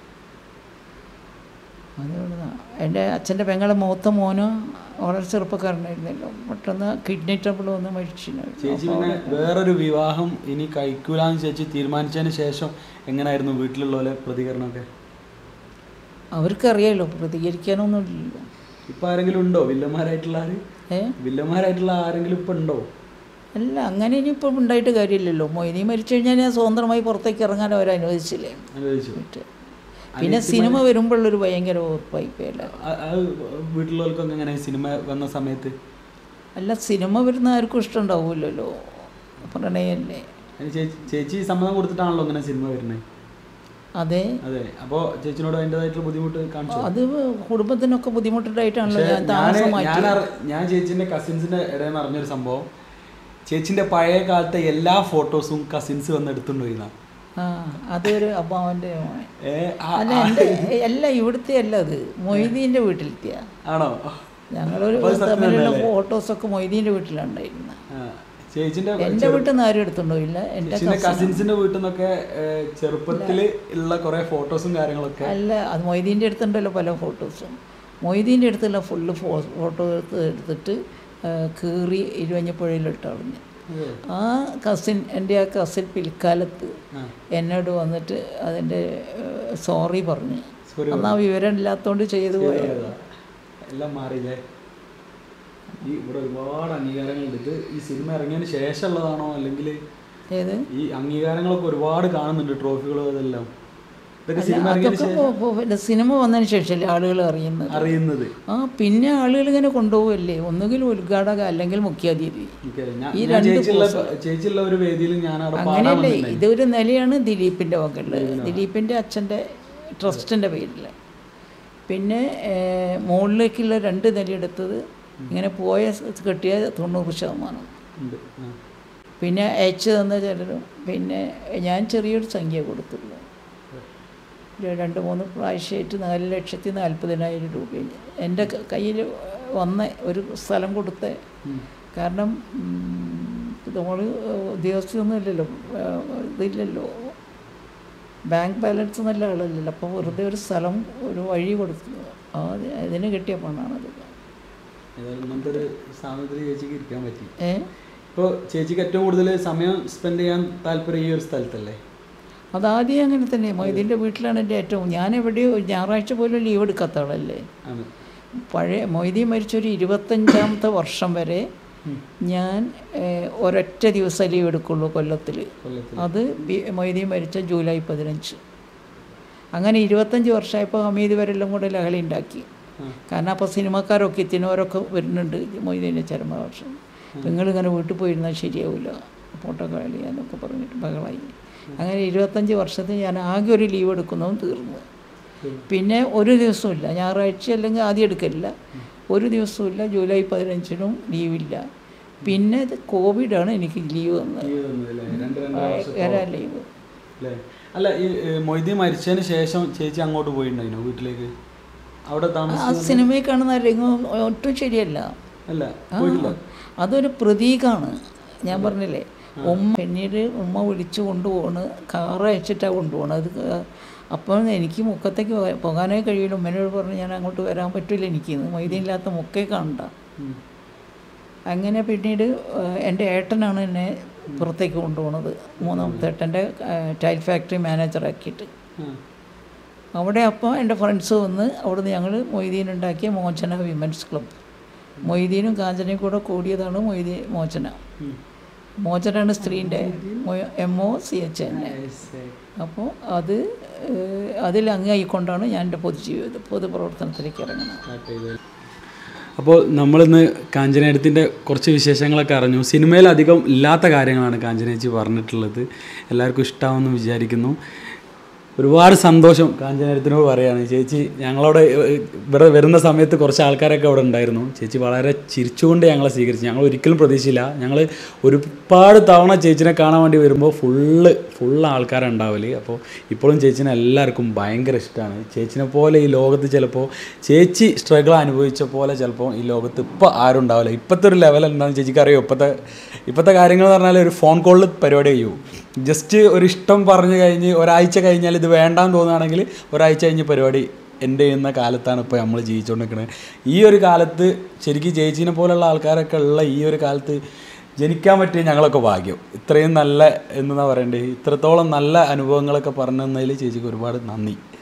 അതുകൊണ്ട് എൻ്റെ അച്ഛൻ്റെ പെങ്ങളെ മൂത്ത മോന് വളരെ ചെറുപ്പക്കാരനായിരുന്നല്ലോ പെട്ടെന്ന് കിഡ്നി ട്രബിൾ വന്ന് ചേച്ചി മരിച്ചു പിന്നെ വേറൊരു വിവാഹം ഇനി കഴിക്കൂലെന്ന് ചേച്ചി തീരുമാനിച്ചതിന് ശേഷം എങ്ങനെയായിരുന്നു വീട്ടിലുള്ള പ്രതികരണമൊക്കെ അവർക്കറിയാലോ പ്രതികരിക്കാനൊന്നുമില്ലല്ലോ ഇപ്പൊ ആരെങ്കിലും ഉണ്ടോ വില്ലന്മാരായിട്ടുള്ള ആര് ഏ വില്ലന്മാരായിട്ടുള്ള ആരെങ്കിലും ഇപ്പൊ ഉണ്ടോ അല്ല അങ്ങനെ ഇനിയിപ്പം ഉണ്ടായിട്ട് കാര്യമില്ലല്ലോ മൊയ്നി മരിച്ചു കഴിഞ്ഞാൽ ഞാൻ സ്വതന്ത്രമായി പുറത്തേക്ക് ഇറങ്ങാൻ അവർ അനുവദിച്ചില്ലേ ആലോചിച്ചു മറ്റേ പിന്നെ സിനിമ വരുമ്പോഴുള്ളൊരു ഭയങ്കര ഉറപ്പായിപ്പോയല്ല ആ- ആ വീട്ടിലുള്ളവർക്കൊക്കെ എങ്ങനെ സിനിമ വന്ന സമയത്ത് അല്ല സിനിമ വരുന്ന ആർക്കും ഇഷ്ടമുണ്ടാവില്ലല്ലോ പ്രണയല്ലേ അതിന് ചേച്ചി ചേച്ചി സമ്മതം കൊടുത്തിട്ടാണല്ലോ അങ്ങനെ സിനിമ വരുന്നത് അതെ അതെ അപ്പോൾ ചേച്ചിനോട് അതിൻ്റെതായിട്ടുള്ള ബുദ്ധിമുട്ട് കാണിച്ചു അത് കുടുംബത്തിനൊക്കെ ബുദ്ധിമുട്ടുണ്ടായിട്ടാണല്ലോ പക്ഷേ ഞാൻ ഞാന് താമസം മാറ്റി ഞാൻ അറി- ഞാൻ ചേച്ചിന്റെ കസിൻസിന്റെ ഇടയിൽ നിന്ന് അറിഞ്ഞൊരു സംഭവം ചേച്ചിന്റെ പഴയ കാലത്തെ എല്ലാ ഫോട്ടോസും കസിൻസ് വന്ന് എടുത്തുകൊണ്ട് പോയിന്നാ ആ അതൊരു അമ്മാവൻ്റെ മോൻ. ഏ ആ, അല്ല എൻ്റെ അല്ല ഇവിടുത്തെ അല്ല അത് മൊയ്തീൻ്റെ വീട്ടിലെത്തിയ ആണോ ഞങ്ങളൊരു അപ്പോൾ അത് സത്യം തമ്മിലുള്ള തന്നെയല്ലേ? ഫോട്ടോസൊക്കെ മൊയ്തീൻ്റെ വീട്ടിലുണ്ടായിരുന്നത് ആ, ചേച്ചിന്റെ എൻ്റെ വീട്ടിൽ നിന്ന് ആരും എടുത്തുണ്ടോയില്ല എൻ്റെ ചേച്ചിന്റെ കസിൻസിന്റെ വീട്ടിൽ നിന്നൊക്കെ ചെറുപ്പത്തില് ഉള്ള കുറെ ഫോട്ടോസും കാര്യങ്ങളൊക്കെ അല്ല അത് മൊയ്തീൻ്റെ അടുത്തുണ്ടല്ലോ പല ഫോട്ടോസും മൊയ്തീൻ്റെ അടുത്തുള്ള ഫുള്ള് ഫോ ഫോട്ടോ എടുത്ത് എടുത്തിട്ട് ആ, കീറി ഇരുവഞ്ഞപ്പുഴയിലിട്ട് കളഞ്ഞു അതെ. ആ കസിൻ എൻ്റെ ആ കസിൻ പിൽക്കാലത്ത് ആ, എന്നോട് വന്നിട്ട് അതിൻ്റെ സോറി പറഞ്ഞു sorry അന്ന് ആ വിവരം ഇല്ലാത്തതുകൊണ്ട് ചെയ്തു പോയത് ശരിയായതാ. എല്ലാം മാറിയില്ലേ ഈ ഇവിടെ ഒരുപാട് അംഗീകാരങ്ങളുണ്ട് ഇത് ഈ സിനിമ ഇറങ്ങിയതിന് ശേഷമുള്ളതാണോ അല്ലെങ്കിൽ ഏത് ഈ അംഗീകാരങ്ങളൊക്കെ ഒരുപാട് കാണുന്നുണ്ട് ട്രോഫികളും അതെല്ലാം ഇതൊക്കെ സിനിമ അല്ല, ഇറങ്ങിയതിന് അതൊക്കെ ശേഷം പോ- പോ- സിനിമ വന്നതിന് ശേഷമല്ലേ ആളുകൾ അറിയുന്നത് അറിയുന്നത് ആ പിന്നെ ആളുകൾ ഇങ്ങനെ കൊണ്ടുപോകല്ലേ ഒന്നുകിൽ ഉദ്ഘാടക അല്ലെങ്കിൽ മുഖ്യാതിഥി എനിക്കറിയാം. ഞാൻ ഈ ഞാൻ രണ്ട് ചേച്ചിയുള്ള ചേച്ചിയുള്ള ഒരു വേദിയിൽ ഞാൻ അവിടെ പാടാൻ അങ്ങനെയല്ലേ വന്നിട്ടുണ്ടായി ഇതൊരു നിലയാണ് ദിലീപിൻ്റെ വകല് ദിലീപിൻ്റെ അച്ഛൻ്റെ ട്രസ്റ്റിൻ്റെ പേരിൽ പിന്നെ ഏഹ്, മുകളിലേക്കുള്ള രണ്ട് നിലയെടുത്തത് ഇങ്ങനെ പോയ സ് കെട്ടിയ തൊണ്ണൂറ് ശതമാനം ഉണ്ട് ആ. പിന്നെ അയച്ചു തന്ന ചിലരും പിന്നെ ഞാൻ ചെറിയൊരു സംഖ്യ കൊടുത്തുള്ളൂ ഒരു രണ്ട് മൂന്ന് പ്രാവശ്യമായിട്ട് നാല് ലക്ഷത്തി നാൽപ്പതിനായിരം രൂപ എൻ്റെ കയ്യിൽ വന്ന ഒരു സ്ഥലം കൊടുത്ത ഉം. കാരണം നമ്മൾ ഉദ്യോഗസ്ഥയൊന്നും ഇല്ലല്ലോ ഇതില്ലല്ലോ ബാങ്ക് ബാലൻസ് നല്ല ആളല്ലല്ലോ അപ്പോൾ വെറുതെ ഒരു സ്ഥലം ഒരു വഴി കൊടുത്തു ആ അതിന് കിട്ടിയ പണമാണത് ഏതായാലും ഇങ്ങനത്തെ ഒരു സ്ഥാനത്തിൽ ചേച്ചിക്ക് ഇരിക്കാൻ പറ്റി ഏ ഇപ്പോൾ ചേച്ചിക്ക് ഏറ്റവും കൂടുതൽ സമയം സ്പെൻഡ് ചെയ്യാൻ താല്പര്യം ഈ ഒരു സ്ഥലത്തല്ലേ അതാദ്യം അങ്ങനെ തന്നെ മൊയ്തീൻ്റെ വീട്ടിലാണ് എൻ്റെ ഏറ്റവും ഞാൻ എവിടെയോ ഞായറാഴ്ച പോലും ലീവ് എടുക്കാത്ത ആളല്ലേ ആണ് പഴയ മൊയ്തീൻ മരിച്ചൊരു ഇരുപത്തഞ്ചാമത്തെ വർഷം വരെ ഉം. ഞാൻ ഏഹ്, ഒരൊറ്റ ദിവസം ലീവ് എടുക്കുള്ളൂ കൊല്ലത്തിൽ കൊല്ലത്തിൽ അത് ബി- മൊയ്തീൻ മരിച്ച ജൂലൈ പതിനഞ്ച് അങ്ങനെ ഇരുപത്തഞ്ച് വർഷമായപ്പോൾ ഹമീദ് വരെല്ലാം കൂടെ ലഹളി ഉണ്ടാക്കി ആ. കാരണം അപ്പോൾ സിനിമക്കാരൊക്കെ എത്തിനവരൊക്കെ വരുന്നുണ്ട് മൊയ്തീൻ്റെ ചരമവർഷം നിങ്ങളിങ്ങനെ വീട്ടിൽ പോയിരുന്നാൽ ശരിയാവില്ല ഫോട്ടോ കളി എന്നൊക്കെ പറഞ്ഞിട്ട് ബഹളായി അങ്ങനെ ഇരുപത്തഞ്ച് വർഷത്തിൽ ഞാൻ ആകെ ഒരു ലീവ് എടുക്കുന്നതും തീർന്നു പിന്നെ ഒരു ദിവസമില്ല ഞായറാഴ്ച അല്ലെങ്കിൽ ആദ്യം എടുക്കലില്ല ഒരു ദിവസമില്ല ജൂലൈ പതിനഞ്ചിനും ലീവില്ല പിന്നെ ഇത് കോവിഡാണ് എനിക്ക് ലീവ് തന്നത് ഈ വന്നതല്ലേ? രണ്ട് രണ്ടര വർഷം വേറെ ലീവ് അല്ലേ അല്ല ഈ ഏ, മൊയ്തീൻ മരിച്ചതിന് ശേഷം ചേച്ചി അങ്ങോട്ട് പോയിട്ടുണ്ടായിരുന്നു വീട്ടിലേക്ക് അവിടെ ആ താമസിച്ചു സിനിമയിൽ കാണുന്ന രംഗം ഒട്ടും ശരിയല്ല അല്ല ആ, പോയിട്ടില്ല അതൊരു പ്രതീകമാണ് ഞാൻ പറഞ്ഞില്ലേ ഉമ്മ പിന്നീട് ഉമ്മ വിളിച്ചു കൊണ്ടുപോണ് കാറ് അയച്ചിട്ടാണ് കൊണ്ടുപോകണത് അത് ക- അപ്പോൾ എനിക്ക് മുക്കത്തേക്ക് പോ- പോകാനേ കഴിയില്ല ഉമ്മനോട് പറഞ്ഞു ഞാൻ അങ്ങോട്ട് വരാൻ പറ്റില്ല എനിക്ക് മൈദയില്ലാത്ത മുക്കേ കാണണ്ട ഉം. അങ്ങനെ പിന്നീട് ഏഹ്, എൻ്റെ ഏട്ടനാണ് എന്നെ പുറത്തേക്ക് കൊണ്ടുപോകുന്നത് മൂന്നാമത്തെ ഏട്ടൻ്റെ ടൈൽ ഫാക്ടറി മാനേജറാക്കിയിട്ട് ആ. അവിടെ അപ്പോൾ എൻ്റെ ഫ്രണ്ട്സ് വന്ന് അവിടുന്ന് ഞങ്ങൾ മൊയ്തീൻ ഉണ്ടാക്കിയ മോചന വിമൻസ് ക്ലബ്ബ് മൊയ്തീനും കാഞ്ചനയും കൂടെ കൂടിയതാണ് മൊയ്തീൻ മോചന ഉം. മോചനാണ് സ്ത്രീൻ്റെ M O C H N അപ്പോൾ അത് ഏഹ്, അതിൽ അങ്ങായിക്കൊണ്ടാണ് ഞാൻ എൻ്റെ പൊതുജീവിതം പൊതുപ്രവർത്തനത്തിലേക്ക് ഇറങ്ങുന്നത് അപ്പോൾ നമ്മളിന്ന് കാഞ്ചനേടത്തിൻ്റെ കുറച്ച് വിശേഷങ്ങളൊക്കെ അറിഞ്ഞു സിനിമയിൽ അധികം ഇല്ലാത്ത കാര്യങ്ങളാണ് കാഞ്ചനേച്ചി പറഞ്ഞിട്ടുള്ളത് എല്ലാവർക്കും ഇഷ്ടമാവുമെന്ന് വിചാരിക്കുന്നു ഒരുപാട് സന്തോഷം കാഞ്ചനേരത്തിനോട് പറയാണ് ചേച്ചി ഞങ്ങളോട് ഇവിടെ വരുന്ന സമയത്ത് കുറച്ച് ആൾക്കാരൊക്കെ അവിടെ ഉണ്ടായിരുന്നു ചേച്ചി വളരെ ചിരിച്ചുകൊണ്ട് ഞങ്ങളെ സ്വീകരിച്ചു ഞങ്ങൾ ഒരിക്കലും പ്രതീക്ഷയില്ല ഞങ്ങൾ ഒരുപാട് തവണ ചേച്ചിനെ കാണാൻ വേണ്ടി വരുമ്പോൾ ഫുള്ള് ഫുള്ള് ആൾക്കാരുണ്ടാവല് അപ്പോൾ ഇപ്പോഴും ചേച്ചിനെ എല്ലാവർക്കും ഭയങ്കര ഇഷ്ടമാണ് ചേച്ചിനെ പോലെ ഈ ലോകത്ത് ചിലപ്പോൾ ചേച്ചി സ്ട്രഗിൾ അനുഭവിച്ച പോലെ ചിലപ്പോൾ ഈ ലോകത്ത് ഇപ്പോൾ ആരും ഉണ്ടാവില്ല ഇപ്പോഴത്തെ ഒരു ലെവൽ എന്താണെന്ന് ചേച്ചിക്ക് അറിയോ ഇപ്പോഴത്തെ ഇപ്പോഴത്തെ കാര്യങ്ങൾ എന്ന് പറഞ്ഞാൽ ഒരു ഫോൺ കോളിൽ പരിപാടി ചെയ്യൂ ജസ്റ്റ് ഒരു ഇഷ്ടം പറഞ്ഞു കഴിഞ്ഞ് ഒരാഴ്ച കഴിഞ്ഞാൽ ഇത് വേണ്ടാന്ന് തോന്നുകയാണെങ്കിൽ ഒരാഴ്ച കഴിഞ്ഞ് പരിപാടി എൻ്റെ ചെയ്യുന്ന കാലത്താണ് ഇപ്പോൾ നമ്മൾ ജീവിച്ചുകൊണ്ടിരിക്കുന്നത് ഈ ഒരു കാലത്ത് ശരിക്കും ചേച്ചീനെ പോലുള്ള ആൾക്കാരൊക്കെ ഉള്ള ഈ ഒരു കാലത്ത് ജനിക്കാൻ പറ്റിയ ഞങ്ങളൊക്കെ ഭാഗ്യം ഇത്രയും നല്ല എന്താ പറയണ്ടേ ഇത്രത്തോളം നല്ല അനുഭവങ്ങളൊക്കെ പറഞ്ഞു തന്നതിൽ ചേച്ചിക്ക് ഒരുപാട് നന്ദി